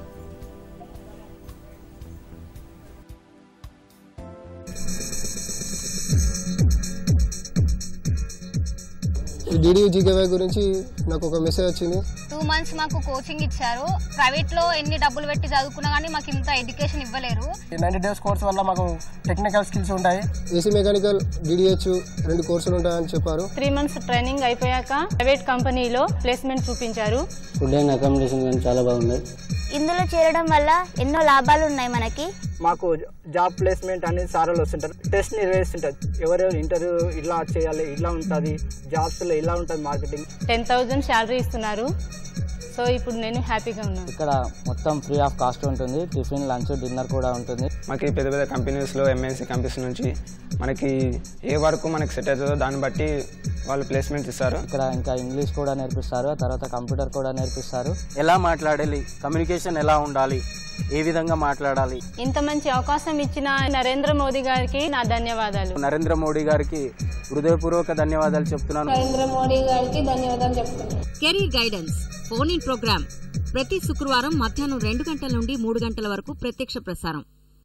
ఈ డీడీయూ జీకేవై గురించి నాకు ఒక మెసేజ్ వచ్చింది టూ మంత్స్ మాకు కోచింగ్ ఇచ్చారు ప్రైవేట్ లో ఎన్ని డబ్బులు పెట్టి చదువుకున్నా కానీ మాకు ఇంత ఎడ్యుకేషన్ ఇవ్వలేరు ఈ నైన్టీ డేస్ కోర్స్ వల్ల మాకు టెక్నికల్ స్కిల్స్ ఉంటాయి ఏసీ మెకానికల్ డిడిహెచ్ రెండు కోర్సులు ఉంటాయని చెప్పారు త్రీ మంత్స్ ట్రైనింగ్ అయిపోయాక ప్రైవేట్ కంపెనీలో ప్లేస్మెంట్ చూపించారు ఫుడ్ అండ్ అకామిడేషన్ కానీ చాలా బాగుంది ఇందులో చేరడం వల్ల ఎన్నో లాభాలు ఉన్నాయి మనకి మాకు జాబ్ ప్లేస్మెంట్ అనేది సార్లు వస్తుంటారు టెస్ట్ నిర్వహిస్తుంటారు ఎవరెవరు ఇంటర్వ్యూ ఇలా చేయాలి ఇలా ఉంటుంది జాబ్స్లో ఇలా ఉంటుంది మార్కెటింగ్ టెన్ థౌజండ్ శాలరీ ఇస్తున్నారు సో ఇప్పుడు నేను హ్యాపీగా ఉన్నాను ఇక్కడ మొత్తం ఫ్రీ ఆఫ్ కాస్ట్ ఉంటుంది టిఫిన్ లంచ్ డిన్నర్ కూడా ఉంటుంది మనకి పెద్ద పెద్ద కంపెనీస్లో ఎంఎన్సీ కంపెనీస్ నుంచి మనకి ఏ వరకు మనకి సెట్ అవుతుందో దాన్ని బట్టి వాళ్ళు ప్లేస్మెంట్స్ ఇస్తారు ఇక్కడ ఇంకా ఇంగ్లీష్ కూడా నేర్పిస్తారు ఆ తర్వాత కంప్యూటర్ కూడా నేర్పిస్తారు ఎలా మాట్లాడాలి కమ్యూనికేషన్ ఎలా ఉండాలి ఏ విధంగా మాట్లాడాలి ఇంత మంచి అవకాశం ఇచ్చిన నరేంద్ర మోదీ గారికి నా ధన్యవాదాలు నరేంద్ర మోడీ గారికి హృదయపూర్వక ధన్యవాదాలు చెప్తున్నాను నరేంద్ర మోడీ గారికి ధన్యవాదాలు చెప్తున్నాను career guidance phone in programme ప్రతి శుక్రవారం మధ్యాహ్నం రెండు గంటల నుండి మూడు గంటల వరకు ప్రత్యక్ష ప్రసారం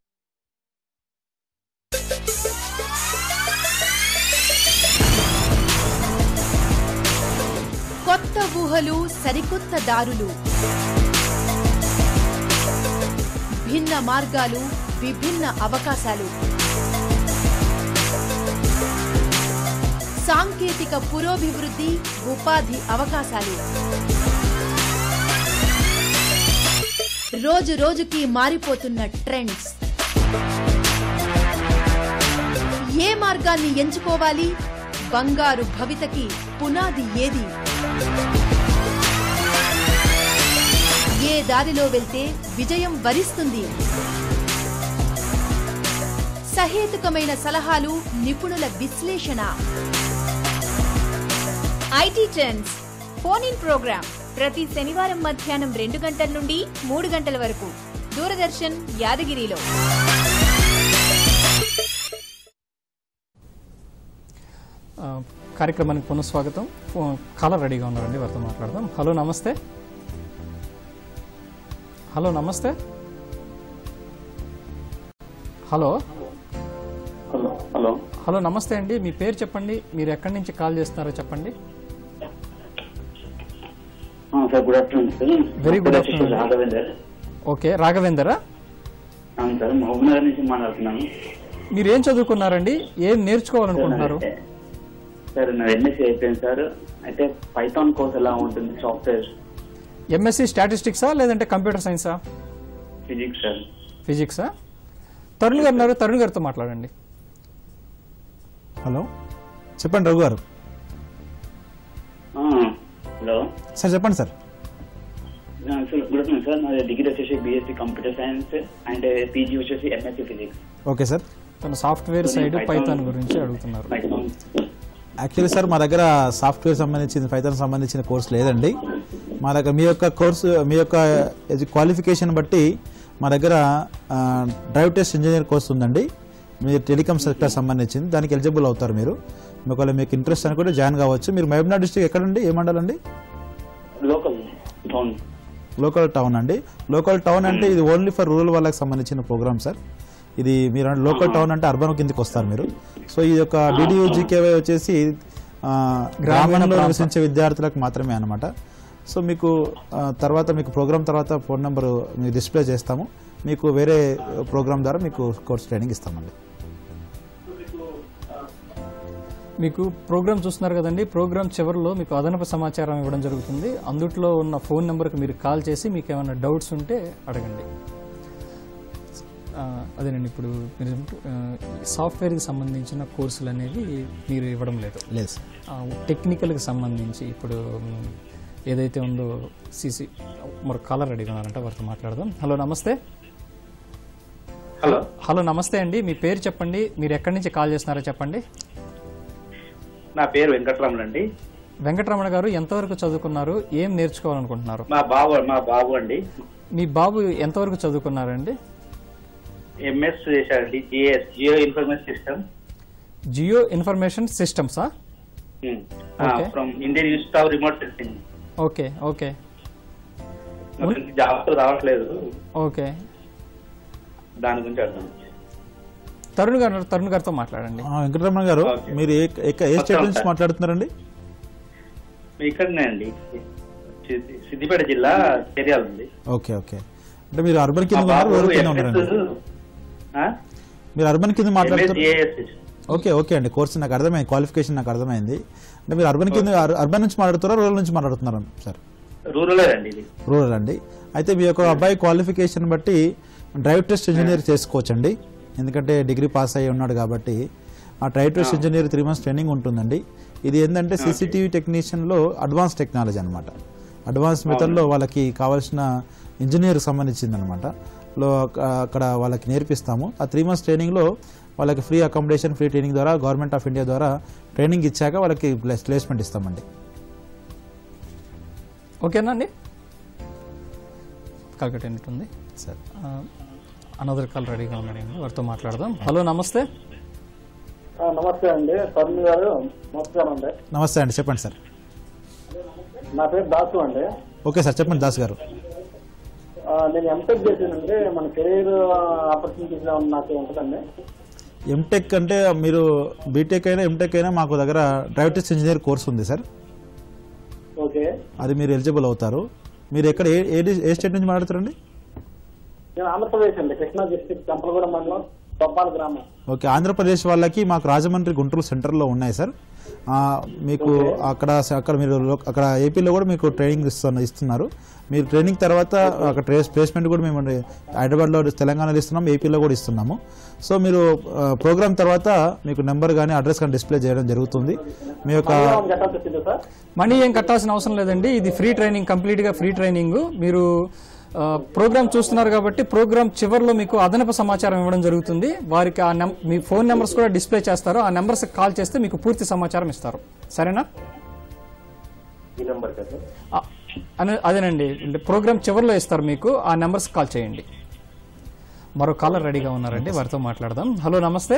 కొత్త ఊహలు సరికొత్త దారులు భిన్న మార్గాలు విభిన్న అవకాశాలు సాంకేతిక పురోభివృద్ధి ఉపాధి అవకాశాలు రోజు రోజుకి మారిపోతున్న ట్రెండ్స్ ఏ మార్గాన్ని ఎంచుకోవాలి బంగారు భవితకి పునాది ఏది ఏ దారిలో వెళ్తే విజయం వరిస్తుంది సహేతుకమైన సలహాలు నిపుణుల విశ్లేషణ IT trends phone in programme ప్రతి శనివారం మధ్యాహ్నం రెండు గంటల నుండి మూడు గంటల వరకు దూరదర్శన్ యాదగిరిలో ఆ, కార్యక్రమానికి పునఃస్వాగతం ఫో- కాలర్ రెడీగా ఉన్నారండి వారితో మాట్లాడదాం హలో నమస్తే హలో నమస్తే హలో హలో హలో హలో నమస్తే అండి మీ పేరు చెప్పండి మీరు ఎక్కడి నుంచి కాల్ చేస్తున్నారో చెప్పండి sir good afternoon sir Very good నా పేరు afternoon. రాఘవేందర్ ఓకే రాఘవేందరా అవును సార్ మహబూబ్నగర్ నుంచి మాట్లాడుతున్నాను మీరు ఏం చదువుకున్నారండి ఏం నేర్చుకోవాలనుకుంటున్నారు సార్ నా ఎంఎస్సీ అయిపోయింది సార్ అయితే పైథాన్ కోర్స్ ఎలా ఉంటుంది సాఫ్ట్వేర్ ఎంఎస్సి స్టాటిస్టిక్సా లేదంటే కంప్యూటర్ సైన్సా ఫిజిక్స్ సార్ ఫిజిక్సా తరుణ్ గారు ఉన్నారు తరుణ్ గారితో మాట్లాడండి హలో చెప్పండి రఘు గారు హలో సార్ చెప్పండి sir sir good afternoon sir నాది డిగ్రీ వచ్చేసి BSc computer science and PG వచ్చేసి ఎంఎస్సీ ఫిజిక్స్ ఓకే సార్ తన సాఫ్ట్వేర్ సైడ్ పైథాన్ గురించి అడుగుతున్నారు యాక్చువల్లీ సార్ మా దగ్గర సాఫ్ట్వేర్ సంబంధించిన పైథాన్ సంబంధించిన కోర్స్ లేదండి మా దగ్గర మీ యొక్క కోర్సు మీ యొక్క క్వాలిఫికేషన్ బట్టి మా దగ్గర డ్రైవ్ టెస్ట్ ఇంజనీర్ కోర్స్ ఉందండి మీరు టెలికామ్ సెక్టర్ సంబంధించింది దానికి ఎలిజిబుల్ అవుతారు మీరు ఒకవేళ మీకు ఇంట్రెస్ట్ అని కూడా జాయిన్ కావచ్చు మీరు మహబూబ్నగర్ డిస్ట్రిక్ట్ ఎక్కడండి ఏ మండలండి లోకల్ టౌన్ లోకల్ టౌన్ అండి లోకల్ టౌన్ అంటే ఇది ఓన్లీ ఫర్ రూరల్ వాళ్ళకి సంబంధించిన ప్రోగ్రామ్ సార్ ఇది మీరు లోకల్ టౌన్ అంటే అర్బన్ కిందకి వస్తారు మీరు సో ఈ యొక్క డిడియూజీకేవై వచ్చేసి ఆ, గ్రామంలో ప్రాంతం. నివసించే విద్యార్థులకు మాత్రమే అనమాట సో మీకు ఆ, తర్వాత మీకు ప్రోగ్రామ్ తర్వాత ఫోన్ నెంబర్ మీకు డిస్ప్లే చేస్తాము మీకు వేరే ప్రోగ్రామ్ ద్వారా మీకు కోర్స్ ట్రైనింగ్ ఇస్తామండి మీకు ప్రోగ్రామ్ చూస్తున్నారు కదండి ప్రోగ్రామ్ చివరిలో మీకు అదనపు సమాచారం ఇవ్వడం జరుగుతుంది అందుట్లో ఉన్న ఫోన్ నెంబర్కి మీరు కాల్ చేసి మీకు ఏమైనా డౌట్స్ ఉంటే అడగండి ఆ, అదేనండి ఇప్పుడు మీరు ఆ, సాఫ్ట్వేర్కి సంబంధించిన కోర్సులు అనేవి మీరు ఇవ్వడం లేదు లేదు ఆ, టెక్నికల్కి సంబంధించి ఇప్పుడు మ్, ఏదైతే ఉందో సిసి మరొక కాలర్ అడిగినారంట వారితో మాట్లాడదాం హలో నమస్తే హలో హలో నమస్తే అండి మీ పేరు చెప్పండి మీరు ఎక్కడి నుంచి కాల్ చేస్తున్నారో చెప్పండి నా పేరు వెంకటరమణ అండి వెంకటరమణ గారు ఎంతవరకు చదువుకున్నారు ఏం నేర్చుకోవాలనుకుంటున్నారు మా బాబు మా బాబు అండి మీ బాబు ఎంతవరకు చదువుకున్నారండి ఎంఎస్ చేశాడండి GIS geo information system geo information సిస్టమ్సా Okay. From Indian Institute of remote sensing okay okay job రావట్లేదు ఓకే దాని గురించి అర్థం తరుణ్ గారు తరుణ్ గారితో మాట్లాడండి ఆ, వెంకటరమణ గారు మీరు ఏ ఎక్క- ఏ స్టేట్ నుంచి మాట్లాడుతున్నారండి ఇక్కడనే అండి సిద్ది- సిద్దిపేట జిల్లా చర్యాల ఉంది ఓకే ఓకే అంటే మీరు అర్బన్ కింద మా ఉన్నారు బాబు రూరల్ కింద MS ఉన్నారండి ఆ? మీరు అర్బన్ కింద మాట్లాడుతున్నారు MSGIS. ఓకే ఓకే అండి కోర్స్ నాకు అర్థమైంది క్వాలిఫికేషన్ నాకు అర్థమైంది అంటే మీరు అర్బన్ కింద అర్- అర్బన్ నుంచి మాట్లాడుతున్నారా రూరల్ నుంచి మాట్లాడుతున్నారా సార్ రూరల్ అండి ఇది రూరల్ అండి అయితే మీ యొక్క అబ్బాయి క్వాలిఫికేషన్ బట్టి డ్రైవ్ టెస్ట్ ఇంజనీర్ చేసుకోవచ్చండి ఎందుకంటే డిగ్రీ పాస్ అయ్యి ఉన్నాడు కాబట్టి ఆ drive test engineer three months training ఉంటుందండి ఇది ఏంటంటే సీసీటీవీ టెక్నీషియన్లో అడ్వాన్స్ టెక్నాలజీ అనమాట అడ్వాన్స్ మెథడ్లో వాళ్ళకి కావాల్సిన ఇంజనీర్ సంబంధించింది అనమాట లో అక్క- అక్కడ వాళ్ళకి నేర్పిస్తాము ఆ త్రీ మంత్స్ ట్రైనింగ్లో వాళ్ళకి ఫ్రీ అకామిడేషన్ ఫ్రీ ట్రైనింగ్ ద్వారా గవర్నమెంట్ ఆఫ్ ఇండియా ద్వారా ట్రైనింగ్ ఇచ్చాక వాళ్ళకి ప్లేస్ ప్లేస్మెంట్ ఇస్తామండి ఓకేనా అండి కాల్ ఉంది సరే అనదర్ కాల్ రెడీగా ఉన్నాడండి వారితో మాట్లాడదాం హలో నమస్తే ఆ, నమస్తే అండి తరుణ్ గారు నమస్కారం అండి నమస్తే అండి చెప్పండి సార్ నా పేరు దాసు అండి ఓకే సార్ చెప్పండి దాస్ గారు ఆ, నేను ఎంటెక్ చేశానండి మన కెరీర్ ఆపర్చునిటీస్ నాకు ఉంటుందండి ఎంటెక్ అంటే మీరు బీటెక్ అయినా ఎంటెక్ అయినా మాకు దగ్గర డ్రైవ్ టెస్ట్ ఇంజనీర్ కోర్స్ ఉంది సార్ ఓకే అది మీరు ఎలిజిబుల్ అవుతారు మీరు ఎక్కడ ఏ ఏ డి- ఏ స్టేట్ నుంచి మాట్లాడుతారండి నేను ఆంధ్రప్రదేశ్ అండి కృష్ణా డిస్ట్రిక్ట్ చంపలగూడెం మండలం తొప్పాల గ్రామం ఓకే ఆంధ్రప్రదేశ్ వాళ్ళకి మాకు రాజమండ్రి గుంటూరు సెంటర్లో ఉన్నాయి సార్ ఆ, మీకు అక్కడ అక్కడ మీరు లో- అక్కడ ఏపీలో కూడా మీకు ట్రైనింగ్ ఇస్తున్న ఇస్తున్నారు మీరు ట్రైనింగ్ తర్వాత అక్కడ ట్రేస్ ప్లేస్మెంట్ కూడా మేము హైదరాబాద్లో తెలంగాణలో ఇస్తున్నాం ఏపీలో కూడా ఇస్తున్నాము సో మీరు ప్రోగ్రామ్ తర్వాత మీకు నెంబర్ కానీ అడ్రస్ కానీ డిస్ప్లే చేయడం జరుగుతుంది మీ యొక్క గట్టాల్సి వచ్చింది సార్ మనీ ఏం కట్టాల్సిన అవసరం లేదండి ఇది ఫ్రీ ట్రైనింగ్ కంప్లీట్ గా ఫ్రీ ట్రైనింగ్ మీరు ఆ, ప్రోగ్రామ్ చూస్తున్నారు కాబట్టి ప్రోగ్రామ్ చివరిలో మీకు అదనపు సమాచారం ఇవ్వడం జరుగుతుంది వారికి ఆ నెం- మీ ఫోన్ నెంబర్స్ కూడా డిస్ప్లే చేస్తారు ఆ నెంబర్స్ కాల్ చేస్తే మీకు పూర్తి సమాచారం ఇస్తారు సరేనా ఈ నెంబర్ కదా ఆ, అనే అదేనండి ప్రోగ్రామ్ చివరిలో ఇస్తారు మీకు ఆ నెంబర్స్ కాల్ చేయండి మరో కాలర్ రెడీగా ఉన్నారండి వారితో మాట్లాడదాం హలో నమస్తే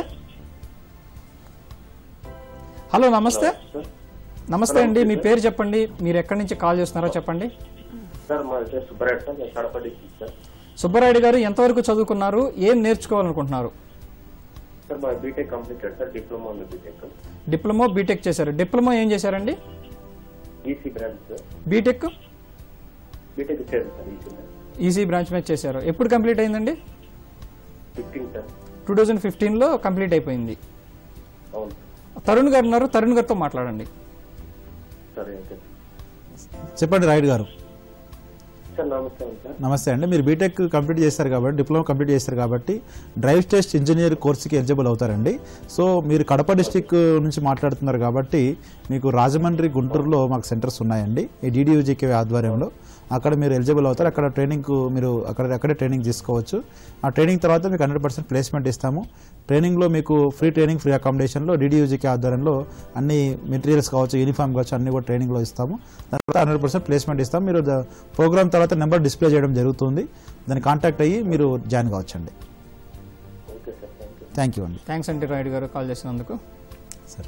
హలో నమస్తే నమస్తే అండి మీ పేరు చెప్పండి మీరు ఎక్కడి నుంచి కాల్ చేస్తున్నారో చెప్పండి సార్ మా పేరు సుబ్బరాయుడు సార్ నేను కడప డిస్ట్రిక్ట్ సార్ సుబ్బారాయుడు గారు ఎంతవరకు చదువుకున్నారు ఏం నేర్చుకోవాలనుకుంటున్నారు సార్ మా బీటెక్ కంప్లీటెడ్ సార్ డిప్లొమా ఉంది బీటెక్ డిప్లొమా బీటెక్ చేశారు డిప్లొమా ఏం చేశారండి EC branch sir BTech BTech ఇచ్చారు sir EC branch EC branch మీద చేశారు ఎప్పుడు కంప్లీట్ అయిందండి ఫిఫ్టీన్ సార్ టూ థౌజండ్ ఫిఫ్టీన్లో కంప్లీట్ అయిపోయింది అవును తరుణ్ గారు ఉన్నారు తరుణ్ గారితో మాట్లాడండి సరే ఓకే చెప్పండి రాయుడు గారు సార్ నమస్తే సార్ నమస్తే అండి మీరు బీటెక్ కంప్లీట్ చేస్తారు కాబట్టి డిప్లొమా కంప్లీట్ చేస్తారు కాబట్టి డ్రైవ్ టెస్ట్ ఇంజనీర్ కోర్సుకి ఎలిజిబుల్ అవుతారండి సో మీరు కడప డిస్టిక్ నుంచి మాట్లాడుతున్నారు కాబట్టి మీకు రాజమండ్రి గుంటూరులో మాకు సెంటర్స్ ఉన్నాయండి ఈ డీడీయూజీకే ఆధ్వర్యంలో అక్కడ మీరు ఎలిజిబుల్ అవుతారు అక్కడ ట్రైనింగ్ మీరు అక్కడ అక్కడే ట్రైనింగ్ తీసుకోవచ్చు ఆ ట్రైనింగ్ తర్వాత మీకు హండ్రెడ్ పర్సెంట్ ప్లేస్మెంట్ ఇస్తాము ట్రైనింగ్లో మీకు ఫ్రీ ట్రైనింగ్ ఫ్రీ అకామిడేషన్లో డీడీయూజీకే ఆధ్వర్యంలో అన్ని మెటీరియల్స్ కావచ్చు యూనిఫామ్ కావచ్చు అన్ని కూడా ట్రైనింగ్లో ఇస్తాము దాని తర్వాత హండ్రెడ్ పర్సెంట్ ప్లేస్మెంట్ ఇస్తాం మీరు ప్రోగ్రామ్ తర్వాత నెంబర్ డిస్ప్లే చేయడం జరుగుతుంది దాన్ని కాంటాక్ట్ అయ్యి మీరు జాయిన్ కావచ్చండి థ్యాంక్ యూ అండి థ్యాంక్స్ అండి రాయుడు గారు కాల్ చేసినందుకు సరే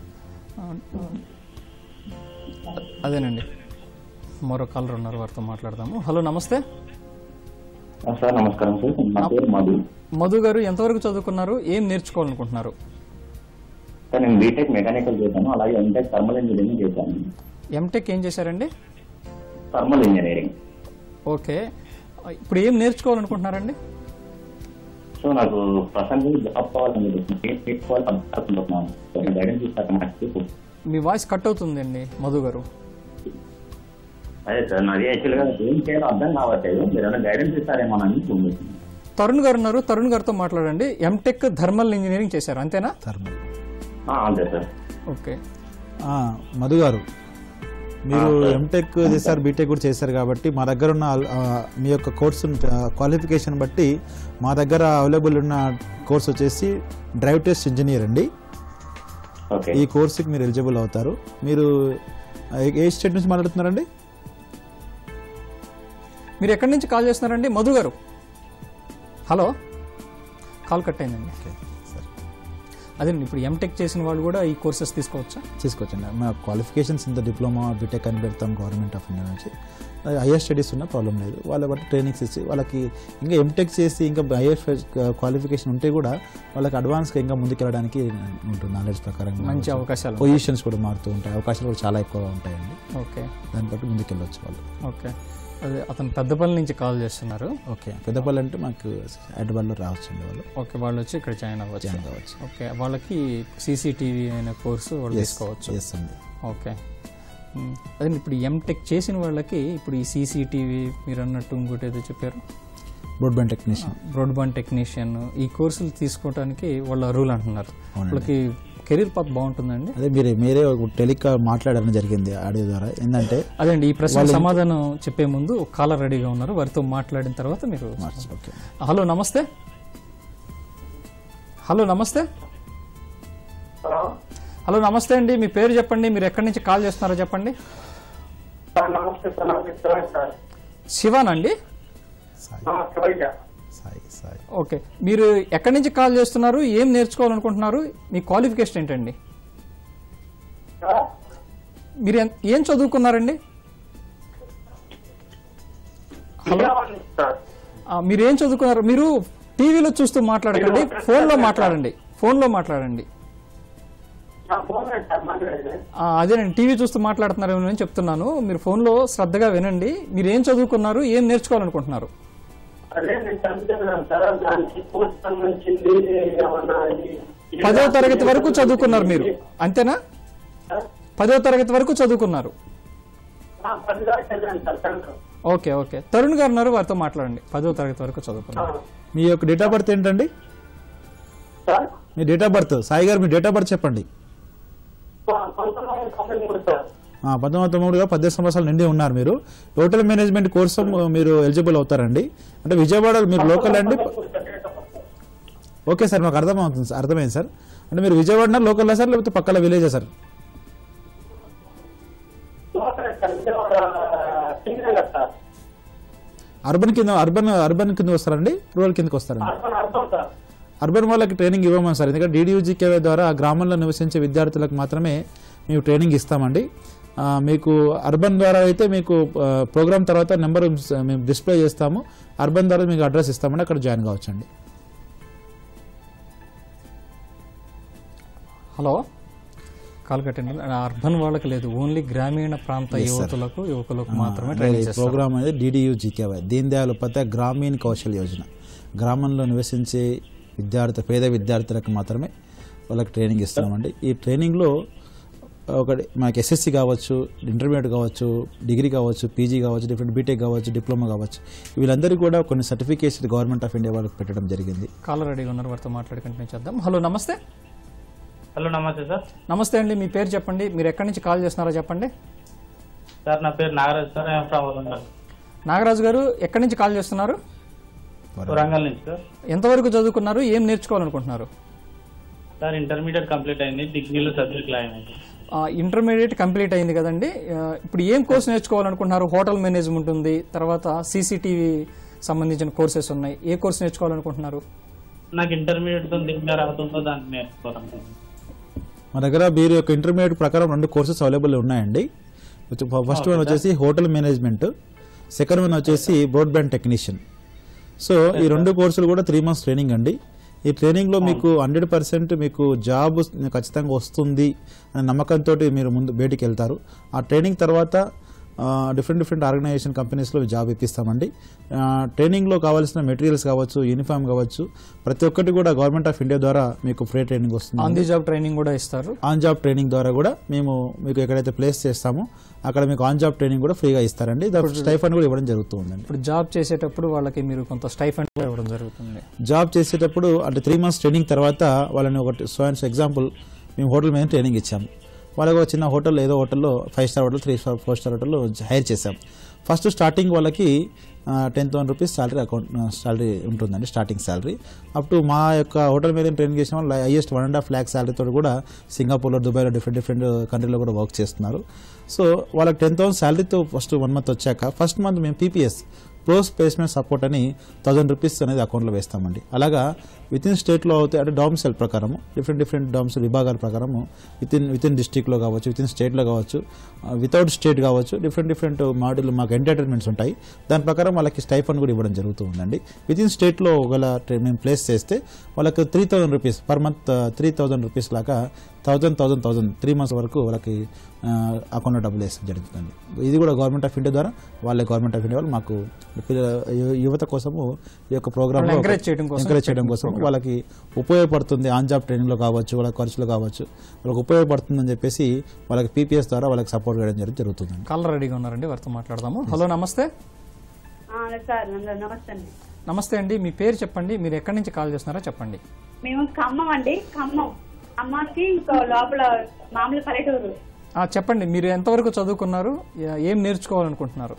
అదేనండి మరో కాలర్ ఉన్నారు వారితో మాట్లాడదాము హలో నమస్తే సార్ నమస్కారం సార్ నా పేరు మధు మధు గారు ఎంతవరకు చదువుకున్నారు ఏం నేర్చుకోవాలనుకుంటున్నారు సార్ నేను బీటెక్ మెకానికల్ చేశాను అలాగే ఎంటెక్ థర్మల్ ఇంజనీరింగ్ చేశాను ఎంటెక్ ఏం చేశారండి థర్మల్ ఇంజనీరింగ్ ఓకే ఇప్పుడు ఏం నేర్చుకోవాలనుకుంటున్నారండి సో నాకు ప్రసెంట్ జాబ్ కావాలని ఏం నేర్చుకోవాలి అనుకుంటున్నాను సో నేను గైడెన్స్ ఇస్తాను నాకు మీ వాయిస్ కట్ అవుతుందండి మధు గారు అదే సార్ నాది యాక్చువల్గా ఏం చేయాలో అర్థం కావట్లేదు మీరు ఏమైనా గైడెన్స్ ఇస్తారేమో అని ఫోన్ చేశాను. తరుణ్ గారు ఉన్నారు తరుణ్ గారితో మాట్లాడండి ఎంటెక్ థర్మల్ ఇంజనీరింగ్ చేశారు అంతేనా థర్మల్ ఆ, అంతే సార్ ఓకే ఆ, మధు గారు మీరు ఎంటెక్ చేశారు బీటెక్ కూడా చేశారు కాబట్టి మా దగ్గర ఉన్న ఆ, మీ యొక్క కోర్సు క్వాలిఫికేషన్ బట్టి మా దగ్గర అవైలబుల్ ఉన్న కోర్స్ వచ్చేసి డ్రైవ్ టెస్ట్ ఇంజనీర్ అండి ఈ కోర్సుకి మీరు ఎలిజిబుల్ అవుతారు మీరు ఏ- ఏ స్టేట్ నుంచి మాట్లాడుతున్నారండి మీరు ఎక్కడి నుంచి కాల్ చేస్తున్నారండి మధు గారు హలో కాల్ కట్ అయిందండి అదే ఇప్పుడు ఎంటెక్ చేసిన వాళ్ళు కూడా ఈ కోర్సెస్ తీసుకోవచ్చా తీసుకోవచ్చండి మా క్వాలిఫికేషన్స్ ఇంత డిప్లొమా బీటెక్ అని పెడతాం గవర్నమెంట్ ఆఫ్ ఇండియా నుంచి హైయర్ స్టడీస్ ఉన్నా ప్రాబ్లం లేదు వాళ్ళ బట్టి ట్రైనింగ్స్ ఇచ్చి వాళ్ళకి ఇంకా ఎంటెక్ చేసి ఇంకా హైయర్ క్వాలిఫికేషన్ ఉంటే కూడా వాళ్ళకి అడ్వాన్స్గా ఇంకా ముందుకెళ్ళడానికి ఉంటుంది నాలెడ్జ్ ప్రకారం మంచి అవకాశాలు పొజిషన్స్ కూడా మారుతూ ఉంటాయి అవకాశాలు కూడా చాలా ఎక్కువగా ఉంటాయండి ఓకే దాన్ని బట్టి ముందుకెళ్ళవచ్చు వాళ్ళు ఓకే అదే అతను పెద్దపల్లి నుంచి కాల్ చేస్తున్నారు ఓకే పెద్దపల్లి అంటే మాకు హైదరాబాద్లో రావచ్చండి వాళ్ళు ఓకే వాళ్ళు వచ్చి ఇక్కడ జాయిన్ అవ్వచ్చు జాయిన్ అవ్వచ్చు. ఓకే వాళ్ళకి సీసీటీవీ అనే కోర్సు వాళ్ళు Yes, తీసుకోవచ్చు yes అండి. ఓకే మ్, అదే ఇప్పుడు ఎంటెక్ చేసిన వాళ్ళకి ఇప్పుడు ఈ సీసీటీవీ మీరు అన్నట్టు ఇంకోటి ఏదో చెప్పారు బ్రాడ్బ్యాండ్ టెక్నీషియన్ బ్రాడ్బ్యాండ్ టెక్నీషియన్ ఈ కోర్సులు తీసుకోవడానికి వాళ్ళ రూల్ అంటున్నారు అవునండి. వాళ్ళకి కెరీర్ పాత్ బాగుంటుందండి అదే మీరు మీరే టెలికా మాట్లాడడం జరిగింది ఆడియో ద్వారా ఏంటంటే అదండి ఈ ప్రశ్న వాళ్ళ- సమాధానం చెప్పే ముందు ఒక కాలర్ రెడీగా ఉన్నారు వారితో మాట్లాడిన తర్వాత మీరు ఓకే హలో నమస్తే హలో నమస్తే హలో నమస్తే అండి మీ పేరు చెప్పండి మీరు ఎక్కడి నుంచి కాల్ చేస్తున్నారో చెప్పండి సార్ నమస్తే సార్ నా పేరు శివాజీ సార్ శివానండి ఆ, శివాజీ సాయి సాయి ఓకే మీరు ఎక్కడి నుంచి కాల్ చేస్తున్నారు ఏం నేర్చుకోవాలనుకుంటున్నారు మీ క్వాలిఫికేషన్ ఏంటండి మీరు ఎన్- ఏం చదువుకున్నారండి హలో ఆ, మీరు ఏం చదువుకున్నారు మీరు టీవీలో చూస్తూ మాట్లాడకండి ఫోన్లో మాట్లాడండి ఫోన్లో మాట్లాడండి నా ఫోన్ లేదు సార్ మాట్లాడేది ఆ, అదేనండి టీవీ చూస్తూ మాట్లాడుతున్నారు అని చెప్తున్నాను మీరు ఫోన్లో శ్రద్ధగా వినండి మీరు ఏం చదువుకున్నారు ఏం నేర్చుకోవాలనుకుంటున్నారు అదే నేను చదువుతున్నాను సార్ దానికి కోర్స్ సంబంధించింది ఏమన్నా ఇది- పదో తరగతి వరకు చదువుకున్నారు మీరు అంతేనా పదో తరగతి వరకు చదువుకున్నారు ఆ, పదిగా చదివాను sir centre okay okay Tarun గారు ఉన్నారు వారితో మాట్లాడండి పదో తరగతి వరకు చదువుకున్నారు మీ యొక్క డేట్ ఆఫ్ బర్త్ ఏంటండి మీ date of birth Sai garu మీ డేట్ ఆఫ్ బర్త్ చెప్పండి పంతొమ్మిది వందల తొంభై మూడు సార్ ఆ, పంతొమ్మిది వందల తొమ్మిదిగా పద్దెనిమిది సంవత్సరాలు నిండి ఉన్నారు మీరు హోటల్ మేనేజ్మెంట్ కోసం మీరు ఎలిజిబుల్ అవుతారండి అంటే విజయవాడ మీరు లోకల్ అండి ఓకే సార్ మాకు అర్థమవుతుంది సార్ అర్థమైంది సార్ అంటే మీరు విజయవాడ లోకల్ సార్ లేకపోతే పక్కల విలేజా సార్ సింగనగర్ సార్ అర్బన్ కింద అర్బన్ అర్బన్ కింద వస్తారండి రూరల్ కిందకి వస్తారండి అర్బన్ అర్బన్ సార్ అర్బన్ వాళ్ళకి ట్రైనింగ్ ఇవ్వమని సార్ ఎందుకంటే డీడీయూజీకే ద్వారా ఆ గ్రామంలో నివసించే విద్యార్థులకు మాత్రమే మేము ట్రైనింగ్ ఇస్తామండి ఆ, మీకు అర్బన్ ద్వారా అయితే మీకు ఆ, ప్రోగ్రామ్ తర్వాత నెంబర్ మేము డిస్ప్లే చేస్తాము అర్బన్ ద్వారా మీకు అడ్రస్ ఇస్తామండి అక్కడ జాయిన్ కావచ్చండి హలో కాల్ కట్టండి అర్బన్ వాళ్ళకి లేదు ఓన్లీ గ్రామీణ ప్రాంత Yes, sir. యువతులకు యువకులకు మాత్రమే అంటే ట్రైనింగ్ ఈ చేస్తారు ప్రోగ్రామ్ అనేది డిడియు జీకేవై దీన్ దయాళ్ ఉపాధ్యాయ గ్రామీణ కౌశల్ యోజన గ్రామంలో నివసించే విద్యార్థి పేద విద్యార్థులకు మాత్రమే వాళ్ళకి ట్రైనింగ్ ఇస్తున్నామండి ఈ ట్రైనింగ్లో ఒకటి మనకి ఎస్ఎస్సి కావచ్చు ఇంటర్మీడియట్ కావచ్చు డిగ్రీ కావచ్చు పీజీ కావచ్చు డిఫరెంట్ బీటెక్ కావచ్చు డిప్లొమా కావచ్చు వీళ్ళందరికీ కూడా కొన్ని సర్టిఫికేషన్ గవర్నమెంట్ ఆఫ్ ఇండియా వాళ్ళకి పెట్టడం జరిగింది కాలర్ రెడీగా ఉన్నారు వారితో మాట్లాడి కంటిన్యూ చేద్దాం హలో నమస్తే హలో నమస్తే సార్ నమస్తే అండి మీ పేరు చెప్పండి మీరు ఎక్కడి నుంచి కాల్ చేస్తున్నారో చెప్పండి సార్ నా పేరు Nagaraj sir I'm from Warangal Nagaraju garu ఎక్కడి నుంచి కాల్ చేస్తున్నారు వరంగల్ నుంచి సార్ ఎంతవరకు చదువుకున్నారు ఏం నేర్చుకోవాలనుకుంటున్నారు సార్ ఇంటర్మీడియట్ కంప్లీట్ అయింది డిగ్రీలో సబ్జెక్ట్ లైన్ అయింది ఆ, ఇంటర్మీడియట్ కంప్లీట్ అయింది కదండి ఆ, ఇప్పుడు ఏం కోర్స్ నేర్చుకోవాలనుకుంటున్నారు హోటల్ మేనేజ్మెంట్ ఉంది తర్వాత సీసీటీవీ సంబంధించిన కోర్సెస్ ఉన్నాయి ఏ కోర్స్ నేర్చుకోవాలనుకుంటున్నారు నాకు ఇంటర్మీడియట్ తో దిగ్గా అవుతుందో దాన్ని నేర్చుకోవాలనుకుంటున్నాను మా దగ్గర మీరు యొక్క ఇంటర్మీడియట్ ప్రకారం రెండు కోర్సెస్ అవైలబుల్ ఉన్నాయండి ఫస్ట్ వన్ వచ్చేసి హోటల్ మేనేజ్మెంట్ సెకండ్ వన్ వచ్చేసి బ్రాడ్బ్యాండ్ టెక్నీషియన్ సో ఈ రెండు కోర్సులు కూడా త్రీ మంత్స్ ట్రైనింగ్ అండి ఈ ట్రైనింగ్లో మీకు హండ్రెడ్ పర్సెంట్ మీకు జాబ్ ఖచ్చితంగా వస్తుంది అనే నమ్మకంతో మీరు ముందు బయటికి వెళ్తారు ఆ ట్రైనింగ్ తర్వాత డిఫరెంట్ డిఫరెంట్ ఆర్గనైజేషన్ కంపెనీస్లో జాబ్ ఇప్పిస్తామండి ఆ, ట్రైనింగ్లో కావాల్సిన మెటీరియల్స్ కావచ్చు యూనిఫామ్ కావచ్చు ప్రతి ఒక్కటి కూడా గవర్నమెంట్ ఆఫ్ ఇండియా ద్వారా మీకు ఫ్రీ ట్రైనింగ్ వస్తుంది ఆన్ ది జాబ్ ట్రైనింగ్ కూడా ఇస్తారు ఆన్ జాబ్ ట్రైనింగ్ ద్వారా కూడా మేము మీకు ఎక్కడైతే ప్లేస్ చేస్తామో అక్కడ మీకు ఆన్ జాబ్ ట్రైనింగ్ కూడా ఫ్రీగా ఇస్తారండి దానికి స్టైఫండ్ కూడా ఇవ్వడం జరుగుతూ ఉందండి ఇప్పుడు జాబ్ చేసేటప్పుడు వాళ్ళకి మీరు కొంత స్టైఫండ్ కూడా ఇవ్వడం జరుగుతుంది జాబ్ చేసేటప్పుడు అంటే త్రీ మంత్స్ ట్రైనింగ్ తర్వాత వాళ్ళని ఒకటి సో అండ్ ఎగ్జాంపుల్ మేము హోటల్ మీద ట్రైనింగ్ ఇచ్చాము వాళ్ళకి ఒక చిన్న హోటల్ ఏదో హోటల్లో five star hotel three star four star హోటల్లో హైర్ చేసాం ఫస్ట్ స్టార్టింగ్ వాళ్ళకి ten thousand rupees salary account salary ఉంటుందండి స్టార్టింగ్ శాలరీ అప్ టు మా యొక్క హోటల్ మీద ట్రైనింగ్ చేసిన వాళ్ళు highest one and half lakh శాలరీతో కూడా సింగపూర్లో దుబాయ్లో డిఫరెంట్ డిఫరెంట్ కంట్రీలో కూడా వర్క్ చేస్తున్నారు సో వాళ్ళకి టెన్ థౌసండ్ శాలరీతో ఫస్ట్ వన్ మంత్ వచ్చాక ఫస్ట్ మంత్ మేము పీపీఎస్ క్లోజ్ ప్లేస్మెంట్ సపోర్ట్ అని థౌసండ్ రూపీస్ అనేది అకౌంట్లో వేస్తామండి అలాగా విత్ ఇన్ స్టేట్లో అవుతాయి అంటే డామ్ సెల్ ప్రకారము డిఫరెంట్ డిఫరెంట్ డామ్స్ విభాగాల ప్రకారము విత్ ఇన్ విత్ ఇన్ డిస్టిక్లో కావచ్చు విత్ ఇన్ స్టేట్లో కావచ్చు వితౌట్ స్టేట్ కావచ్చు డిఫరెంట్ డిఫరెంట్ మాడ్యూల్ మాకు ఎంటర్టైన్మెంట్స్ ఉంటాయి దాని ప్రకారం వాళ్ళకి స్టైఫండ్ కూడా ఇవ్వడం జరుగుతూ ఉందండి విత్ ఇన్ స్టేట్లో ఒకవేళ ట్రే- మేము ప్లేస్ చేస్తే వాళ్ళకి three thousand rupees per month three thousand rupees లాగా thousand thousand thousand three months వరకు వాళ్ళకి అకౌంట్లో డబ్బులు వేసడం జరుగుతుంది ఇది కూడా గవర్నమెంట్ ఆఫ్ ఇండియా ద్వారా వాళ్ళే గవర్నమెంట్ ఆఫ్ ఇండియా వాళ్ళు మాకు పిల్ల- యు- యువత కోసము ఈ యొక్క ప్రోగ్రామ్ వాళ్ళని encourage చేయడం కోసం ఎంకరేజ్ చేయడం కోసం program. వాళ్ళకి ఉపయోగపడుతుంది ఆన్ జాబ్ ట్రైనింగ్లో కావచ్చు వాళ్ళ ఖర్చులో కావచ్చు వాళ్ళకి ఉపయోగపడుతుందని చెప్పేసి వాళ్ళకి పీపీఎస్ ద్వారా వాళ్ళకి సపోర్ట్ చేయడం జరుగుతుంది జరుగుతుందండి కాలర్ రెడీగా ఉన్నారండి వారితో మాట్లాడదాము హలో నమస్తే సార్ నమస్తే అండి నమస్తే అండి మీ పేరు చెప్పండి మీరు ఎక్కడి నుంచి కాల్ చేస్తున్నారో చెప్పండి మేము ఖమ్మం అండి ఖమ్మం అమ్మకి ఇంకో లోపల మామూలు పల్లెటూరు ఆ, చెప్పండి మీరు ఎంతవరకు చదువుకున్నారు ఏ- ఏం నేర్చుకోవాలనుకుంటున్నారు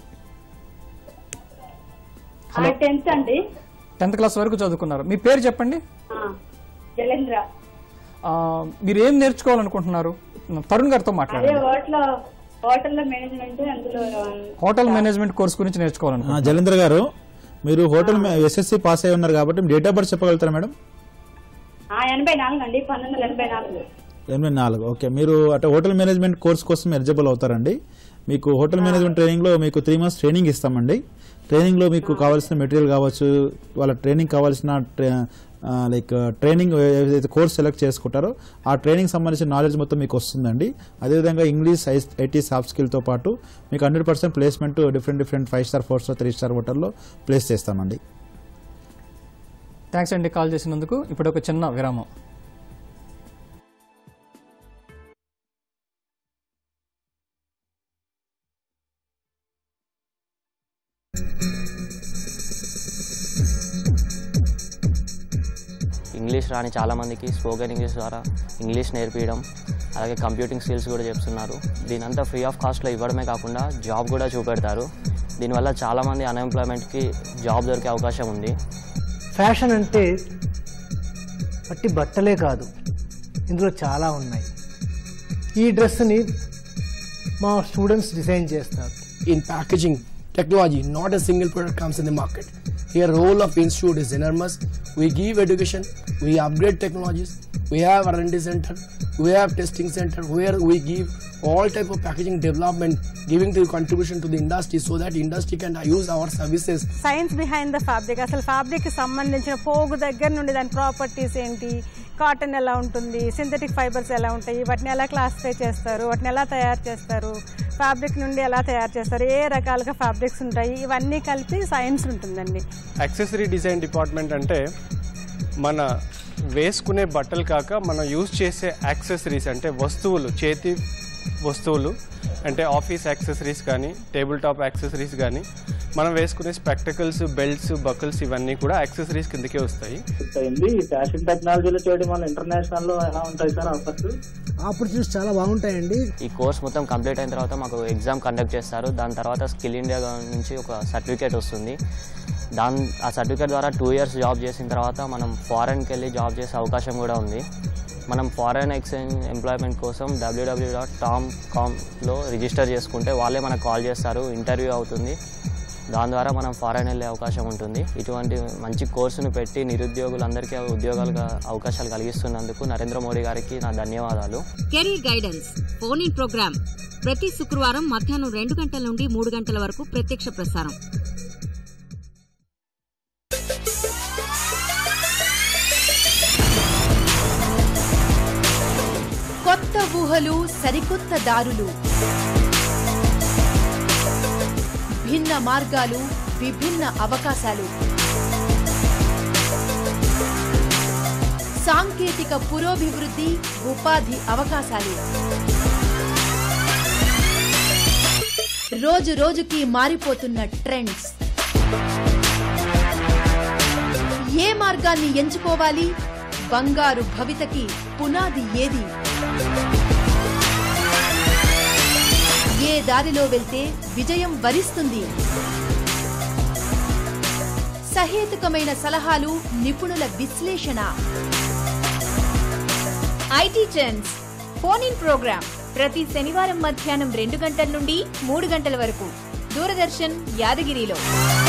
హలో టెన్త్ అండి టెన్త్ క్లాస్ వరకు చదువుకున్నారు మీ పేరు చెప్పండి ఆ, జలేంద్ర ఆ, మీరు ఏం నేర్చుకోవాలనుకుంటున్నారు తరుణ్ గారితో అదే మాట్లాడండి హోటల్ హోటల్ మేనేజ్మెంట్ అందులో హోటల్ మేనేజ్మెంట్ కోర్స్ గురించి ఆ, నేర్చుకోవాలనుకుంటున్నారు జలేంద్ర గారు మీరు హోటల్ ఎస్ఎస్సి పాస్ అయి ఉన్నారు కాబట్టి మీ డేట్ ఆఫ్ బర్త్ చెప్పగలుగుతారా మేడం ఆ, ఎనభై నాలుగు అండి పంతొమ్మిది వందల ఎనభై నాలుగు ఎనిమిది నాలుగు ఓకే మీరు అంటే హోటల్ మేనేజ్మెంట్ కోర్స్ కోసం ఎలిజిబుల్ అవుతారండి మీకు హోటల్ మేనేజ్మెంట్ ట్రైనింగ్లో మీకు త్రీ మంత్స్ ట్రైనింగ్ ఇస్తామండి ట్రైనింగ్లో మీకు కావాల్సిన మెటీరియల్ కావచ్చు వాళ్ళ ట్రైనింగ్ కావాల్సిన లైక్ ట్రైనింగ్ ఏదైతే కోర్స్ సెలెక్ట్ చేసుకుంటారో ఆ ట్రైనింగ్ సంబంధించిన నాలెడ్జ్ మొత్తం మీకు వస్తుందండి అదేవిధంగా ఇంగ్లీష్ ఐటీ సాఫ్ట్ స్కిల్తో పాటు మీకు hundred percent placement different different five star four star three star హోటల్లో ప్లేస్ చేస్తామండి థ్యాంక్స్ అండి కాల్ చేసినందుకు ఇప్పుడు ఒక చిన్న విరామం ఇంగ్లీష్ రాని చాలామందికి స్పోకెన్ ఇంగ్లీష్ ద్వారా ఇంగ్లీష్ నేర్పించడం అలాగే కంప్యూటింగ్ స్కిల్స్ కూడా చెప్తున్నారు దీనంతా ఫ్రీ ఆఫ్ కాస్ట్లో ఇవ్వడమే కాకుండా జాబ్ కూడా చూపెడతారు దీనివల్ల చాలామంది అన్ఎంప్లాయ్మెంట్కి జాబ్ దొరికే అవకాశం ఉంది ఫ్యాషన్ అంటే పట్టి బట్టలే కాదు ఇందులో చాలా ఉన్నాయి ఈ డ్రెస్ని మా స్టూడెంట్స్ డిజైన్ చేస్తారు in packaging technology, not a single product comes in the market. Here, role of institute is enormous. We give education, we upgrade technologies, we have R&D center, we have testing center where we give all type of packaging development, giving the contribution to the industry so that industry can use our services. Science behind the fabric అసలు fabric సంబంధించిన పోగు దగ్గర నుండి దాని properties ఏంటి cotton ఎలా ఉంటుంది synthetic fibres ఎలా ఉంటాయి వాటిని ఎలా క్లాసిఫై చేస్తారు వాటిని ఎలా తయారు చేస్తారు ఫ్యాబ్రిక్ నుండి ఎలా తయారు చేస్తారు ఏ రకాలుగా ఫ్యాబ్రిక్స్ ఉంటాయి ఇవన్నీ కలిపి సైన్స్ ఉంటుందండి యాక్సెసరీ డిజైన్ డిపార్ట్మెంట్ అంటే మన వేసుకునే బట్టలు కాక మనం యూజ్ చేసే యాక్సెసరీస్ అంటే వస్తువులు చేతి వస్తువులు అంటే ఆఫీస్ యాక్సెసరీస్ కానీ టేబుల్ టాప్ యాక్సెసరీస్ కానీ మనం వేసుకునే స్పెక్టకల్స్ బెల్ట్స్ బకిల్స్ ఇవన్నీ కూడా యాక్సెసరీస్ కిందకే వస్తాయి అయింది ఫ్యాషన్ టెక్నాలజీలో చేయడం వల్ల ఇంటర్నేషనల్ లో ఎలా ఉంటాయి సార్ ఆఫర్స్ ఆపర్చునిటీస్ చాలా బాగుంటాయండి ఈ కోర్స్ మొత్తం కంప్లీట్ అయిన తర్వాత మాకు ఎగ్జామ్ కండక్ట్ చేస్తారు దాని తర్వాత స్కిల్ ఇండియా నుంచి ఒక సర్టిఫికేట్ వస్తుంది దాని ఆ సర్టిఫికేట్ ద్వారా టూ ఇయర్స్ జాబ్ చేసిన తర్వాత మనం ఫారెన్కి వెళ్ళి జాబ్ చేసే అవకాశం కూడా ఉంది మనం ఫారెన్ ఎక్స్చేంజ్ ఎంప్లాయ్మెంట్ కోసం డబ్ల్యూడబ్ల్యూ డాట్ టామ్ కామ్లో రిజిస్టర్ చేసుకుంటే వాళ్ళే మనకు కాల్ చేస్తారు ఇంటర్వ్యూ అవుతుంది దాని ద్వారా మనం ఫారెన్ వెళ్ళే అవకాశం ఉంటుంది ఇటువంటి మంచి కోర్సును పెట్టి నిరుద్యోగులందరికీ ఉద్యోగాలుగా అవకాశాలు కలిగిస్తున్నందుకు నరేంద్ర మోడీ గారికి నా ధన్యవాదాలు career guidance phone in programme ప్రతి శుక్రవారం మధ్యాహ్నం రెండు గంటల నుండి మూడు గంటల వరకు ప్రత్యక్ష ప్రసారం కొత్త ఊహలు సరికొత్త దారులు భిన్న మార్గాలు విభిన్న అవకాశాలు సాంకేతిక పురోభివృద్ధి ఉపాధి అవకాశాలు రోజు రోజుకి మారిపోతున్న ట్రెండ్స్ ఏ మార్గాన్ని ఎంచుకోవాలి బంగారు భవితకి పునాది ఏది ఏ దారిలో వెళ్తే విజయం వరిస్తుంది సహేతుకమైన సలహాలు నిపుణుల విశ్లేషణ ఐటీ జెన్స్ ఫోన్ ఇన్ ప్రోగ్రామ్ ప్రతి శనివారం మధ్యాహ్నం రెండు గంటల నుండి మూడు గంటల వరకు దూరదర్శన్ యాదగిరిలో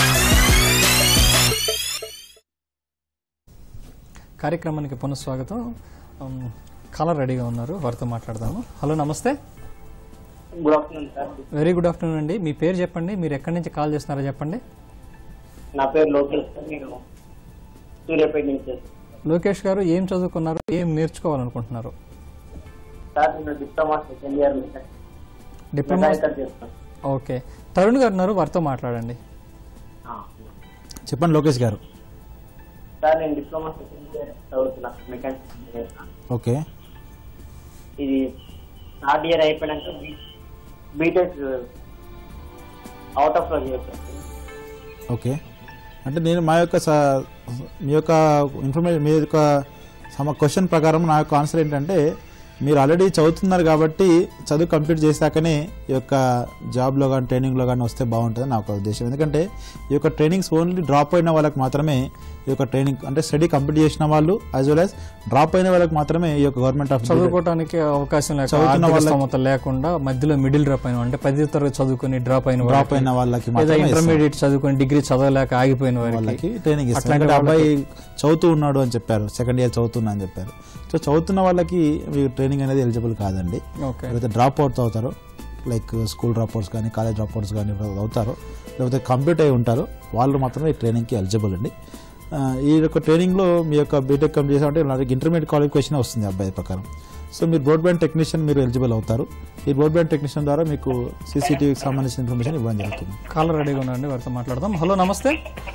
కార్యక్రమానికి పునఃస్వాగతం ఉమ్, కాలర్ రెడీగా ఉన్నారు వారితో మాట్లాడదాము హలో నమస్తే good afternoon sir very good afternoon అండి మీ పేరు చెప్పండి మీరు ఎక్కడి నుంచి కాల్ చేస్తున్నారో చెప్పండి నా పేరు లోకేష్ సార్ నేను సూర్యాపేట నుంచి సార్. లోకేష్ గారు ఏం చదువుకున్నారు ఏం నేర్చుకోవాలనుకుంటున్నారు సార్ నేను diploma second year sir diploma mechanical చేస్తాను ఓకే తరుణ్ గారు ఉన్నారు వారితో మాట్లాడండి చెప్పండి లోకేష్ గారు సార్ నేను డిప్లొమా సెకండ్ ఇయర్ చదువుతున్నా మెకానికల్ ఇంజనీర్ ఓకే ఇది థర్డ్ ఇయర్ అయిపోయాక బీటెక్ అవుట్ ఆఫ్ లో చేస్తాను ఓకే అంటే నేను మా యొక్క స- మీ యొక్క ఇన్ఫర్మేషన్ మీ యొక్క సమ క్వశ్చన్ ప్రకారం నా యొక్క ఆన్సర్ ఏంటంటే మీరు ఆల్రెడీ చదువుతున్నారు కాబట్టి చదువు కంప్లీట్ చేశాకనే ఈ యొక్క జాబ్లో కానీ ట్రైనింగ్లో కానీ వస్తే బాగుంటుంది నా ఒక ఉద్దేశం ఎందుకంటే ఈ యొక్క ట్రైనింగ్స్ ఓన్లీ డ్రాప్ అయిన వాళ్ళకి మాత్రమే ఈ యొక్క ట్రైనింగ్ అంటే స్టడీ కంప్లీట్ చేసిన వాళ్ళు యాజ్ వెల్ యాజ్ డ్రాప్ అయిన వాళ్ళకి మాత్రమే ఈ యొక్క గవర్నమెంట్ ఆఫ్ చదువుకోవడానికి అవకాశం లేక చదువుతున్న ఆర్థిక వాళ్ళకి- స్తోమత లేకుండా మధ్యలో మిడిల్ డ్రాప్ అయిన అంటే పది తరగతి చదువుకుని డ్రాప్ అయిన Drop అయిన వాళ్ళకి లేదా మాత్రమే ఇంటర్మీడియట్ చదువుకుని డిగ్రీ చదవలేక ఆగిపోయిన వాళ్ళకి వారికి ట్రైనింగ్ ఇస్తారు అట్లాంటి ఎందుకంటే అబ్బాయి వాళ్ళకి- చదువుతూ ఉన్నాడు అని చెప్పారు సెకండ్ ఇయర్ చదువుతున్నా అని చెప్పారు సో చదువుతున్న వాళ్ళకి మీకు ట్రైనింగ్ అనేది ఎలిజిబుల్ కాదండి ఓకే. లేకపోతే డ్రాప్ అవుట్ అవుతారో లైక్ స్కూల్ డ్రాప్ అవుట్స్ కానీ కాలేజ్ డ్రాప్ అవుట్స్ కానీ ఎవరైతే అవుతారో లేకపోతే కంప్లీట్ అయి ఉంటారో వాళ్ళు మాత్రమే ఈ ట్రైనింగ్కి ఎలిజిబుల్ అండి ఆ, ఈ యొక్క ట్రైనింగ్లో మీ యొక్క బీటెక్ కంప్లీట్ చేసామంటే నాకు ఇంటర్మీడియట్ క్వాలిఫికేషన్ వస్తుంది అబ్బాయి ప్రకారం సో మీరు బ్రాడ్బ్యాండ్ టెక్నీషియన్ మీరు ఎలిజిబుల్ అవుతారు ఈ బ్రాడ్బ్యాండ్ టెక్నీషియన్ ద్వారా మీకు సీసీటీవీకి సంబంధించిన ఇన్ఫర్మేషన్ ఇవ్వడం జరుగుతుంది కాలర్ రెడీగా ఉన్నారండి వారితో మాట్లాడదాం హలో నమస్తే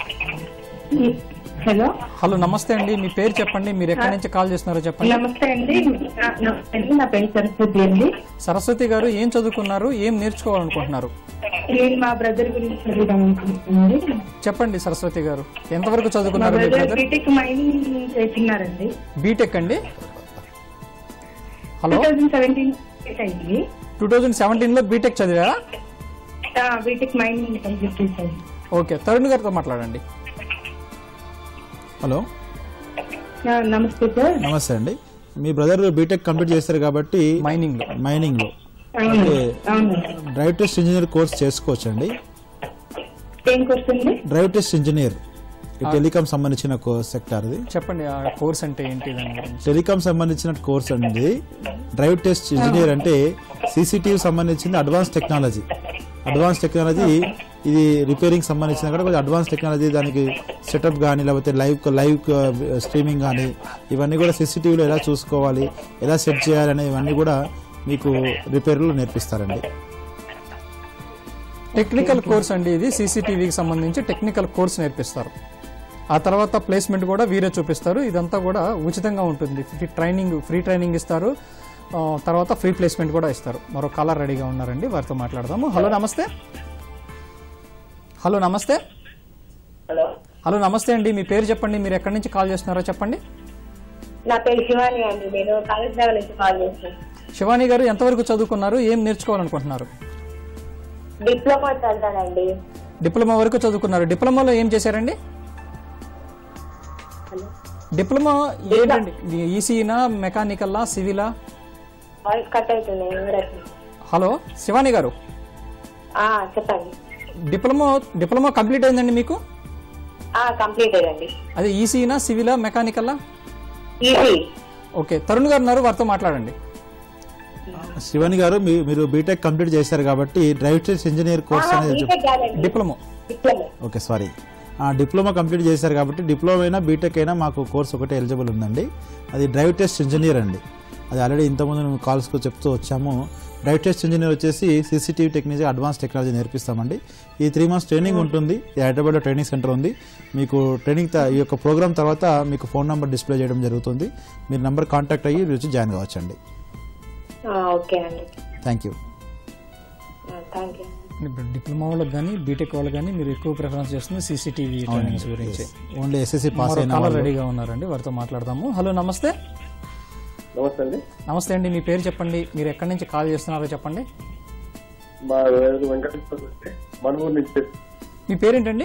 హలో హలో నమస్తే అండి మీ పేరు చెప్పండి మీరు ఎక్కడి నుంచి కాల్ చేస్తున్నారో చెప్పండి నమస్తే అండి ఆ, నమస్తే అండి నా పేరు సరస్వతి అండి సరస్వతి గారు ఏం చదువుకున్నారు ఏం నేర్చుకోవాలనుకుంటున్నారు నేను మా బ్రదర్ గురించి చదువుదాం అనుకుంటున్నానండి చెప్పండి సరస్వతి గారు ఎంతవరకు మా చదువుకున్నారు మీ బ్రదర్ బ్రదర్ బీటెక్ మైనింగ్ చేస్తున్నారండి బీటెక్ అండి టూ హలో థౌజండ్ సెవెంటీన్ అయింది టూ థౌజండ్ సెవెంటీన్ లో బీటెక్ చదివారా బీటెక్ మైనింగ్ కంప్లీట్ చేశాను ఓకే తరుణ్ గారితో మాట్లాడండి హలో ఆ, నమస్తే సార్ నమస్తే అండి మీ బ్రదర్ బీటెక్ కంప్లీట్ చేస్తారు కాబట్టి మైనింగ్ లో మైనింగ్ లో అవును అంటే అవును డ్రైవ్ టెస్ట్ ఇంజనీర్ కోర్స్ చేసుకోవచ్చు అండి ఏం కోర్స్ అండి డ్రైవ్ టెస్ట్ ఇంజనీర్ ఈ టెలికాం సంబంధించిన కోర్స్ సెక్టార్ ఇది చెప్పండి ఆ కోర్స్ అంటే ఏంటి దాని గురించి టెలికాం సంబంధించిన కోర్స్ అండి డ్రైవ్ టెస్ట్ ఇంజనీర్ అంటే సీసీటీవీ సంబంధించింది అడ్వాన్స్ టెక్నాలజీ అడ్వాన్స్ టెక్నాలజీ ఇది రిపేరింగ్ సంబంధించిన కూడా కొంచెం అడ్వాన్స్ టెక్నాలజీ దానికి సెటప్ కానీ లేకపోతే లైవ్ లైవ్ స్ట్రీమింగ్ కానీ ఇవన్నీ కూడా సీసీటీవీలో ఎలా చూసుకోవాలి ఎలా సెట్ చేయాలనే ఇవన్నీ కూడా మీకు రిపేర్లో నేర్పిస్తారండి టెక్నికల్ కోర్స్ అండి ఇది సీసీటీవీకి సంబంధించి టెక్నికల్ కోర్స్ నేర్పిస్తారు ఆ తర్వాత ప్లేస్మెంట్ కూడా వీరే చూపిస్తారు ఇదంతా కూడా ఉచితంగా ఉంటుంది ఫ్రీ ట్రైనింగ్ ఫ్రీ ట్రైనింగ్ ఇస్తారు ఆ, తర్వాత ఫ్రీ ప్లేస్మెంట్ కూడా ఇస్తారు మరో కాలర్ రెడీగా ఉన్నారండి వారితో మాట్లాడదాము హలో నమస్తే హలో నమస్తే హలో హలో నమస్తే అండి మీ పేరు చెప్పండి మీరు ఎక్కడి నుంచి కాల్ చేస్తున్నారో చెప్పండి నా పేరు శివాని అండి నేను కాలేజ్ నగర్ నుంచి కాల్ చేస్తాను శివాని గారు ఎంతవరకు చదువుకున్నారు ఏం నేర్చుకోవాలనుకుంటున్నారు డిప్లొమా చదువుతానండి డిప్లొమా వరకు చదువుకున్నారు డిప్లొమాలో ఏం చేశారండి డిప్లొమా ఏంటండి ఈసీనా మెకానికల్లా సివిలా వాయిస్ కట్ అవుతుంది వినడానికి. హలో శివాని గారు ఆ చెప్పండి డిప్లొమా డిప్లొమా కంప్లీట్ అయిందండి మీకు ఆ కంప్లీట్ అయ్యండి అదే ఈసీనా సివిలా మెకానికల్లా ఈజీ ఓకే తరుణ్ గారు ఉన్నారు వారితో మాట్లాడండి శివాని గారు మీ- మీరు బీటెక్ కంప్లీట్ చేశారు కాబట్టి డ్రైవ్ టెస్ట్ ఇంజనీర్ కోర్స్ అనేది చెప్- డిప్లొమా ఓకే సారీ ఆ, డిప్లొమా కంప్లీట్ చేశారు కాబట్టి డిప్లొమా అయినా బీటెక్ అయినా మాకు కోర్స్ ఒకటే ఎలిజిబుల్ ఉందండి అది డ్రైవ్ టెస్ట్ ఇంజనీర్ అండి అది ఆల్రెడీ ఇంతకుముందు మేము కాల్స్కు చెప్తూ వచ్చాము డ్రైవ్ టెస్ట్ ఇంజనీర్ వచ్చేసి సీసీటీవీ టెక్నాలజీ అడ్వాన్స్ టెక్నాలజీ నేర్పిస్తామండి ఈ త్రీ మంత్స్ ట్రైనింగ్ ఉంటుంది ఈ హైదరాబాద్లో ట్రైనింగ్ సెంటర్ ఉంది మీకు ట్రైనింగ్ త- ఈ యొక్క ప్రోగ్రామ్ తర్వాత మీకు ఫోన్ నెంబర్ డిస్ప్లే చేయడం జరుగుతుంది మీరు నెంబర్ కాంటాక్ట్ అయ్యి వచ్చి జాయిన్ కావచ్చండి ఓకే అండి థ్యాంక్ యూ థ్యాంక్ యూ ఇప్పుడు డిప్లొమా వాళ్ళకి కానీ బీటెక్ వాళ్ళకి కానీ మీరు ఎక్కువ ప్రిఫరెన్స్ చేస్తుంది సీసీటీవీ ట్రైనింగ్స్ గురించి ఓన్లీ ఎస్ఎస్సి పాస్ మరో అయిన కాలర్ వాళ్ళు రెడీగా ఉన్నారండి వారితో మాట్లాడదాము హలో నమస్తే నమస్తే అండి నమస్తే అండి మీ పేరు చెప్పండి మీరు ఎక్కడి నుంచి కాల్ చేస్తున్నారో చెప్పండి మా పేరు వెంకటేశ్వర అండి మనుగూరు నుంచి మీ పేరేంటండి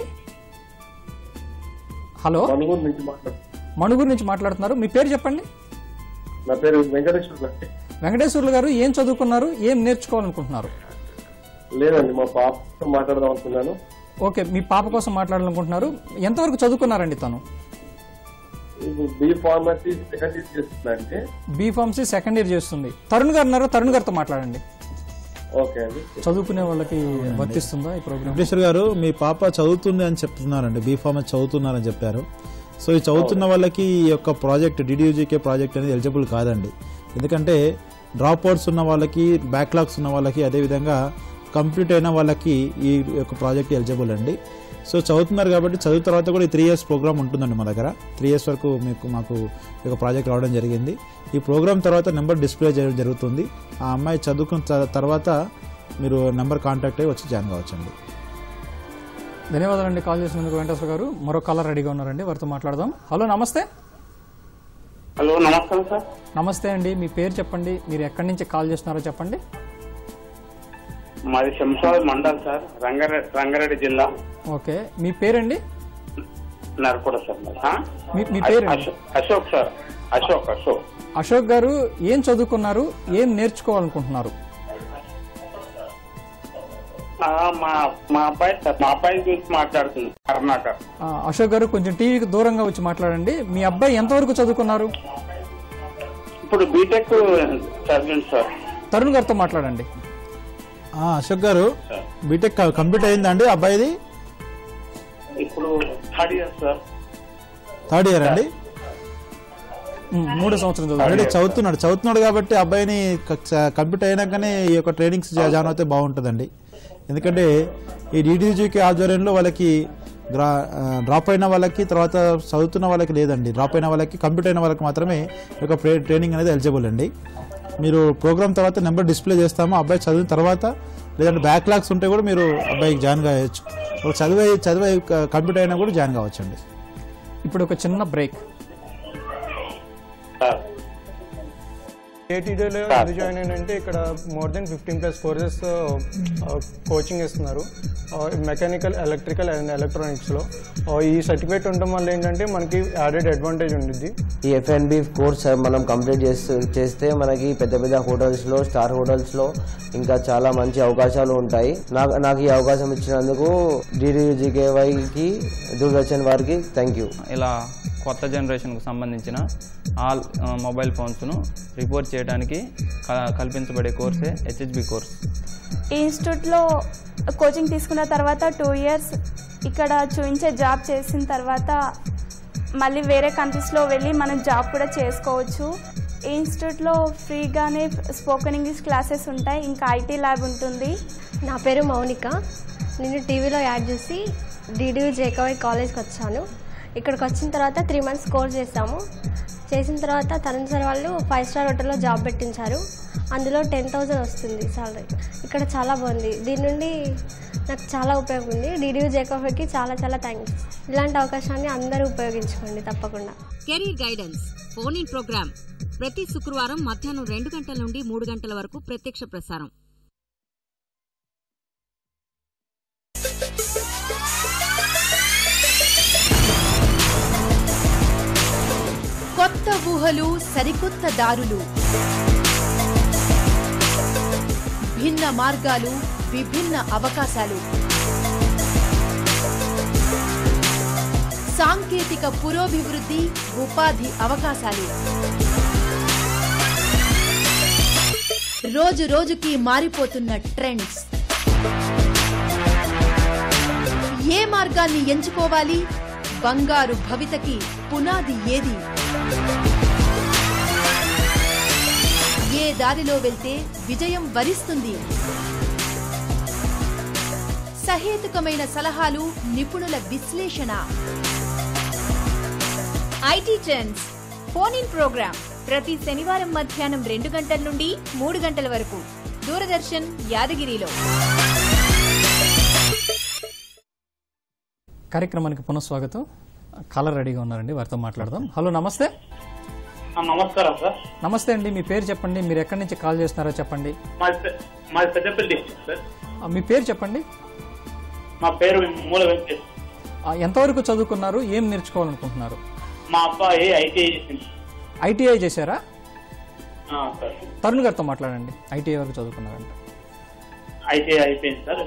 హలో మనుగూరు నుంచి మాట్లాడు మణుగూరు నుంచి మాట్లాడుతున్నారు మీ పేరు చెప్పండి నా పేరు వెంకటేశ్వర అండి వెంకటేశ్వర్లు గారు ఏం చదువుకున్నారు ఏం నేర్చుకోవాలనుకుంటున్నారు లేదండి మా పాపతో మాట్లాడదాం అనుకున్నాను ఓకే మీ పాప కోసం మాట్లాడాలనుకుంటున్నారు ఎంతవరకు చదువుకున్నారండి తను ఇప్పుడు బి ఫార్మసీ సెకండ్ ఇయర్ చేస్తున్నా అండి బీ ఫార్మసీ సెకండ్ ఇయర్ చేస్తుంది తరుణ్ గారు ఉన్నారు తరుణ్ గారితో మాట్లాడండి ఓకే అండి చదువుకునే వాళ్ళకి వర్తిస్తుందా ఈ ప్రోగ్రామ్ వెంకటేశ్వర్ గారు మీ పాప చదువుతుంది అని చెప్తున్నారండి బీఫామ్ చదువుతున్నారని చెప్పారు సో ఈ చదువుతున్న వాళ్ళకి ఈ యొక్క ప్రాజెక్ట్ డిడియూజీకే ప్రాజెక్ట్ అనేది ఎలిజిబుల్ కాదండి ఎందుకంటే డ్రాప్ అవుట్స్ ఉన్న వాళ్ళకి బ్యాక్లాగ్స్ ఉన్న వాళ్ళకి అదేవిధంగా కంప్లీట్ అయిన వాళ్ళకి ఈ యొక్క ప్రాజెక్ట్ ఎలిజిబుల్ అండి సో చదువుతున్నారు కాబట్టి చదువు తర్వాత కూడా ఈ త్రీ ఇయర్స్ ప్రోగ్రామ్ ఉంటుందండి మా దగ్గర త్రీ ఇయర్స్ వరకు మీకు మాకు ఈ యొక్క ప్రాజెక్ట్ రావడం జరిగింది ఈ ప్రోగ్రామ్ తర్వాత నెంబర్ డిస్ప్లే చేయడం జరుగుతుంది ఆ అమ్మాయి చదువుకున్న త- తర్వాత మీరు నెంబర్ కాంటాక్ట్ అయ్యి వచ్చి జాయిన్ కావచ్చండి ధన్యవాదాలండి కాల్ చేసినందుకు వెంకటేశ్వర గారు మరో కాలర్ రెడీగా ఉన్నారండి వారితో మాట్లాడదాం హలో నమస్తే హలో నమస్కారం సార్ నమస్తే అండి మీ పేరు చెప్పండి మీరు ఎక్కడి నుంచి కాల్ చేస్తున్నారో చెప్పండి మాది శంషాబాద్ మండల్ సార్ రంగారెడ్డి రంగారెడ్డి జిల్లా ఓకే మీ పేరండి నరకొండ సార్ మరి. ఆ? మీ- మీ పేరు అశో- అశోక్ సార్ అశోక్ అశోక్ అశోక్ గారు ఏం చదువుకున్నారు ఏం నేర్చుకోవాలనుకుంటున్నారు ఆ, మా మా అబ్బాయి సార్ మా అబ్బాయి గురించి మాట్లాడుతుంది కర్ణాటక ఆ, అశోక్ గారు కొంచెం టీవీకి దూరంగా వచ్చి మాట్లాడండి మీ అబ్బాయి ఎంతవరకు చదువుకున్నారు ఇప్పుడు బీటెక్ చదివింది సార్ తరుణ్ గారితో మాట్లాడండి ఆ, అశోక్ గారు బీటెక్ క- కంప్లీట్ అయిందండి అబ్బాయిది ఇప్పుడు third year sir third year అండి ఉమ్, మూడో సంవత్సరం ఆల్రెడీ చదువు చదువుతున్నాడు చదువుతున్నాడు కాబట్టి అబ్బాయిని క- చ- కంప్లీట్ అయినాకనే ఈ యొక్క ట్రైనింగ్స్ జా- జాయిన్ అవుతే బాగుంటుందండి ఎందుకంటే ఈ డిడిజీకి ఆధ్వర్యంలో వాళ్ళకి గ్రా డ్రాప్ అయిన వాళ్ళకి తర్వాత చదువుతున్న వాళ్ళకి లేదండి డ్రాప్ అయిన వాళ్ళకి కంప్లీట్ అయిన వాళ్ళకి మాత్రమే ఈ యొక్క ప్రే- ట్రైనింగ్ అనేది ఎలిజిబుల్ అండి మీరు ప్రోగ్రామ్ తర్వాత నెంబర్ డిస్ప్లే చేస్తాము అబ్బాయి చదివిన తర్వాత లేదంటే బ్యాక్లాగ్స్ ఉంటే కూడా మీరు అబ్బాయికి జాయిన్ కావచ్చు ఒక చదివే చదివే కంప్లీట్ అయినా కూడా జాయిన్ కావచ్చు అండి ఇప్పుడు ఒక చిన్న బ్రేక్ ఏటీడీలో ఎందుకు జాయిన్ అయ్యానంటే ఇక్కడ more than fifteen plus courses coaching ఇస్తున్నారు మెకానికల్ ఎలక్ట్రికల్ అండ్ ఎలక్ట్రానిక్స్లో ఈ సర్టిఫికేట్ ఉండడం వల్ల ఏంటంటే మనకి యాడెడ్ అడ్వాంటేజ్ ఉంటుంది ఈ ఎఫ్ఎన్బి కోర్స్ మనం కంప్లీట్ చేస్తూ చేస్తే మనకి పెద్ద పెద్ద హోటల్స్లో స్టార్ హోటల్స్లో ఇంకా చాలా మంచి అవకాశాలు ఉంటాయి నాకు నాకు ఈ అవకాశం ఇచ్చినందుకు డిడిజికేవైకి దూరదర్శన్ వారికి థ్యాంక్ యూ ఇలా కొత్త జనరేషన్కు సంబంధించిన ఆల్ ఆ, మొబైల్ ఫోన్స్ను రిపోర్ట్ చేయడానికి క- కల్పించబడే కోర్సే హెచ్హెచ్బి కోర్స్ ఈ ఇన్స్టిట్యూట్లో కోచింగ్ తీసుకున్న తర్వాత టూ ఇయర్స్ ఇక్కడ చూపించే జాబ్ చేసిన తర్వాత మళ్ళీ వేరే కంట్రీస్లో వెళ్ళి మనం జాబ్ కూడా చేసుకోవచ్చు ఈ ఇన్స్టిట్యూట్లో ఫ్రీగానే స్పోకెన్ ఇంగ్లీష్ క్లాసెస్ ఉంటాయి ఇంకా ఐటీ ల్యాబ్ ఉంటుంది నా పేరు మౌనిక నేను టీవీలో యాడ్ చూసి డిడియూ జేకవై కాలేజ్కి వచ్చాను ఇక్కడికి వచ్చిన తర్వాత త్రీ మంత్స్ కోర్స్ చేసాము చేసిన తర్వాత తరుణ్ సార్ వాళ్ళు ఫైవ్ స్టార్ హోటల్లో జాబ్ పెట్టించారు అందులో టెన్ థౌజండ్ వస్తుంది సాలరీ ఇక్కడ చాలా బాగుంది దీని నుండి నాకు చాలా ఉపయోగం ఉంది డీడీయూ జేకోఫ్కి చాలా చాలా థ్యాంక్స్ ఇలాంటి అవకాశాన్ని అందరూ ఉపయోగించుకోండి తప్పకుండా career guidance phone in programme ప్రతి శుక్రవారం మధ్యాహ్నం రెండు గంటల నుండి మూడు గంటల వరకు ప్రత్యక్ష ప్రసారం కొత్త ఊహలు సరికొత్త దారులు భిన్న మార్గాలు విభిన్న అవకాశాలు సాంకేతిక పురోభివృద్ధి ఉపాధి అవకాశాలు రోజు రోజుకి మారిపోతున్న ట్రెండ్స్ ఏ మార్గాన్ని ఎంచుకోవాలి బంగారు భవితకి పునాది ఏది ఏ దారిలో వెళ్తే విజయం వరిస్తుంది సహేతుకమైన సలహాలు నిపుణుల విశ్లేషణ IT trends phone in programme ప్రతి శనివారం మధ్యాహ్నం రెండు గంటల నుండి మూడు గంటల వరకు దూరదర్శన్ యాదగిరిలో కార్యక్రమానికి పునఃస్వాగతం కాలర్ రెడీగా ఉన్నారండి వారితో మాట్లాడదాం హలో నమస్తే ఆ, నమస్కారం సార్ నమస్తే అండి మీ పేరు చెప్పండి మీరు ఎక్కడి నుంచి కాల్ చేస్తున్నారో చెప్పండి మాది పె- మాది పెద్దపల్లి డిస్ట్రిక్ట్ సార్ ఆ, మీ పేరు చెప్పండి మా పేరు మూల వెంకటేష్ ఆ, ఎంతవరకు చదువుకున్నారు ఏం నేర్చుకోవాలనుకుంటున్నారు మా అబ్బాయి ఐటీఐ చేసింది ఐటీఐ చేశారా ఆ, సార్ తరుణ్ గారితో మాట్లాడండి ఐటీఐ వరకు చదువుకున్నారంట ఐటీఐ అయిపోయింది సార్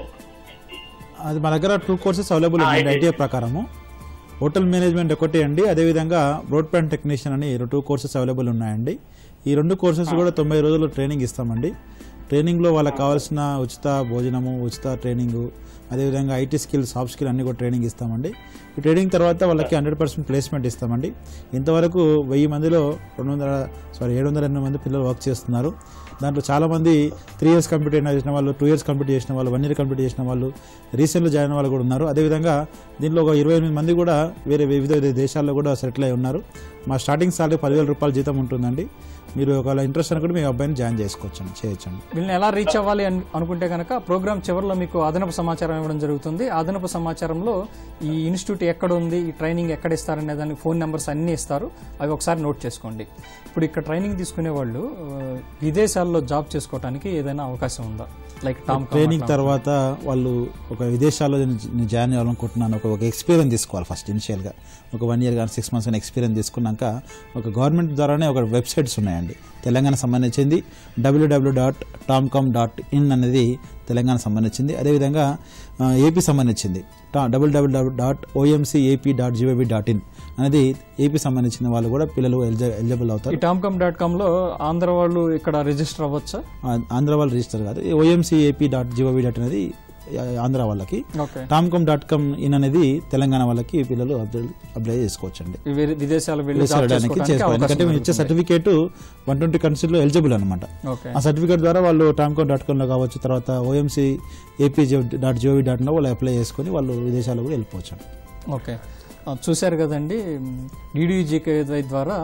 అది మా దగ్గర టూ కోర్సెస్ అవైలబుల్ ఆ, ఉన్నాయండి అయితే- ఐటీఐ ప్రకారము హోటల్ మేనేజ్మెంట్ ఒకటి అండి అదేవిధంగా బ్రాడ్బ్యాండ్ టెక్నీషియన్ అని టూ కోర్సెస్ అవైలబుల్ ఉన్నాయండి ఈ రెండు కోర్సెస్ కూడా తొంభై రోజులు ట్రైనింగ్ ఇస్తామండి ట్రైనింగ్లో వాళ్ళకి కావాల్సిన ఉచిత భోజనము ఉచిత ట్రైనింగ్ అదేవిధంగా ఐటీ స్కిల్ సాఫ్ట్ స్కిల్ అన్ని కూడా ట్రైనింగ్ ఇస్తామండి ఈ ట్రైనింగ్ తర్వాత వాళ్ళకి హండ్రెడ్ పర్సెంట్ ప్లేస్మెంట్ ఇస్తామండి ఇంతవరకు వెయ్యి మందిలో రెండు వందల సారీ ఏడు వందల ఎనిమిది మంది పిల్లలు వర్క్ చేస్తున్నారు దాంట్లో చాలామంది త్రీ ఇయర్స్ కంప్లీట్ అయిన చేసిన వాళ్ళు టూ ఇయర్స్ కంప్లీట్ చేసిన వాళ్ళు వన్ ఇయర్ కంప్లీట్ చేసిన వాళ్ళు రీసెంట్గా జాయిన్ అయిన వాళ్ళు కూడా ఉన్నారు అదేవిధంగా దీంట్లో ఒక ఇరవై ఎనిమిది మంది కూడా వేరే వివిధ వివిధ దేశాల్లో కూడా సెటిల్ అయి ఉన్నారు మా స్టార్టింగ్ సాలరీ పదివేల రూపాయల జీతం ఉంటుందండి మీరు ఒకవేళ ఇంట్రెస్ట్ అనుకుంటే మీ అబ్బాయిని జాయిన్ చేసుకోవచ్చండి చేయొచ్చండి వీళ్ళని ఎలా రీచ్ అవ్వాలి అను- అనుకుంటే కనుక ప్రోగ్రామ్ చివరిలో మీకు అదనపు సమాచారం ఇవ్వడం జరుగుతుంది ఆ అదనపు సమాచారంలో ఈ ఇన్స్టిట్యూట్ ఎక్కడ ఉంది ఈ ట్రైనింగ్ ఎక్కడ ఇస్తారనే దానికి ఫోన్ నెంబర్స్ అన్నీ ఇస్తారు అవి ఒకసారి నోట్ చేసుకోండి ఇప్పుడు ఇక్కడ ట్రైనింగ్ తీసుకునే వాళ్ళు ఆ, విదేశాల్లో జాబ్ చేసుకోవడానికి ఏదైనా అవకాశం ఉందా లైక్ టామ్ ట్రైనింగ్ తర్వాత వాళ్ళు ఒక విదేశాల్లో నేను నేను జాయిన్ అవ్వాలనుకుంటున్నాను ఒక ఒక ఎక్స్పీరియన్స్ తీసుకోవాలి ఫస్ట్ ఇనిషియల్గా ఒక వన్ ఇయర్ కానీ సిక్స్ మంత్స్ కానీ ఎక్స్పీరియన్స్ తీసుకున్నాక ఒక గవర్నమెంట్ ద్వారానే ఒక వెబ్సైట్స్ ఉన్నాయండి తెలంగాణ సంబంధించింది W W dot Tomcom dot in అనేది తెలంగాణ సంబంధించింది అదేవిధంగా ఆ, ఏపీ సంబంధించింది W W dot OMC AP dot GOV dot in అనేది ఏపీ సంబంధించిన వాళ్ళు కూడా పిల్లలు ఎలిజ ఎలిజిబుల్ ఈ అవుతారు టామ్కామ్ డాట్ కామ్ లో ఆంధ్ర వాళ్ళు ఇక్కడ రిజిస్టర్ అవ్వచ్చా ఆ, ఆంధ్ర వాళ్ళు రిజిస్టర్ కాదు OMC AP dot GOV dot అనేది ఆ, ఆంధ్ర వాళ్ళకి okay Tomcom dot com in అనేది తెలంగాణ వాళ్ళకి పిల్లలు అప్లై అప్లై చేసుకోవచ్చండి ఈ వేరే విదేశాలు వెళ్ళి విదేశాలు జాబ్ వెళ్ళడానికి చేసుకోవడానికి చేసుకోవాలి. ఎందుకంటే మేము ఇచ్చే అవకాశం సర్టిఫికేట్ వన్ ట్వంటీ కంట్రీలో ఎలిజిబుల్ అనమాట ఓకే. ఆ సర్టిఫికేట్ ద్వారా వాళ్ళు టామ్కామ్ డాట్ కామ్లో కావచ్చు తర్వాత OMC AP dot GOV dot లో వాళ్ళు అప్లై చేసుకొని వాళ్ళు విదేశాలు కూడా వెళ్ళిపోవచ్చు ఓకే ఆ, చూశారు కదండి డిడియూజీకేవై ద్వారా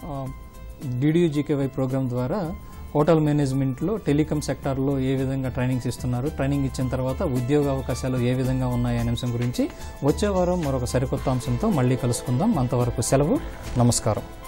డిడియూజీకేవై ప్రోగ్రామ్ ద్వారా హోటల్ మేనేజ్మెంట్లో టెలికాం సెక్టార్లో ఏ విధంగా ట్రైనింగ్స్ ఇస్తున్నారు ట్రైనింగ్ ఇచ్చిన తర్వాత ఉద్యోగ అవకాశాలు ఏ విధంగా ఉన్నాయి అనే అంశం గురించి వచ్చే వారం మరొక సరికొత్త అంశంతో మళ్ళీ కలుసుకుందాం అంతవరకు సెలవు నమస్కారం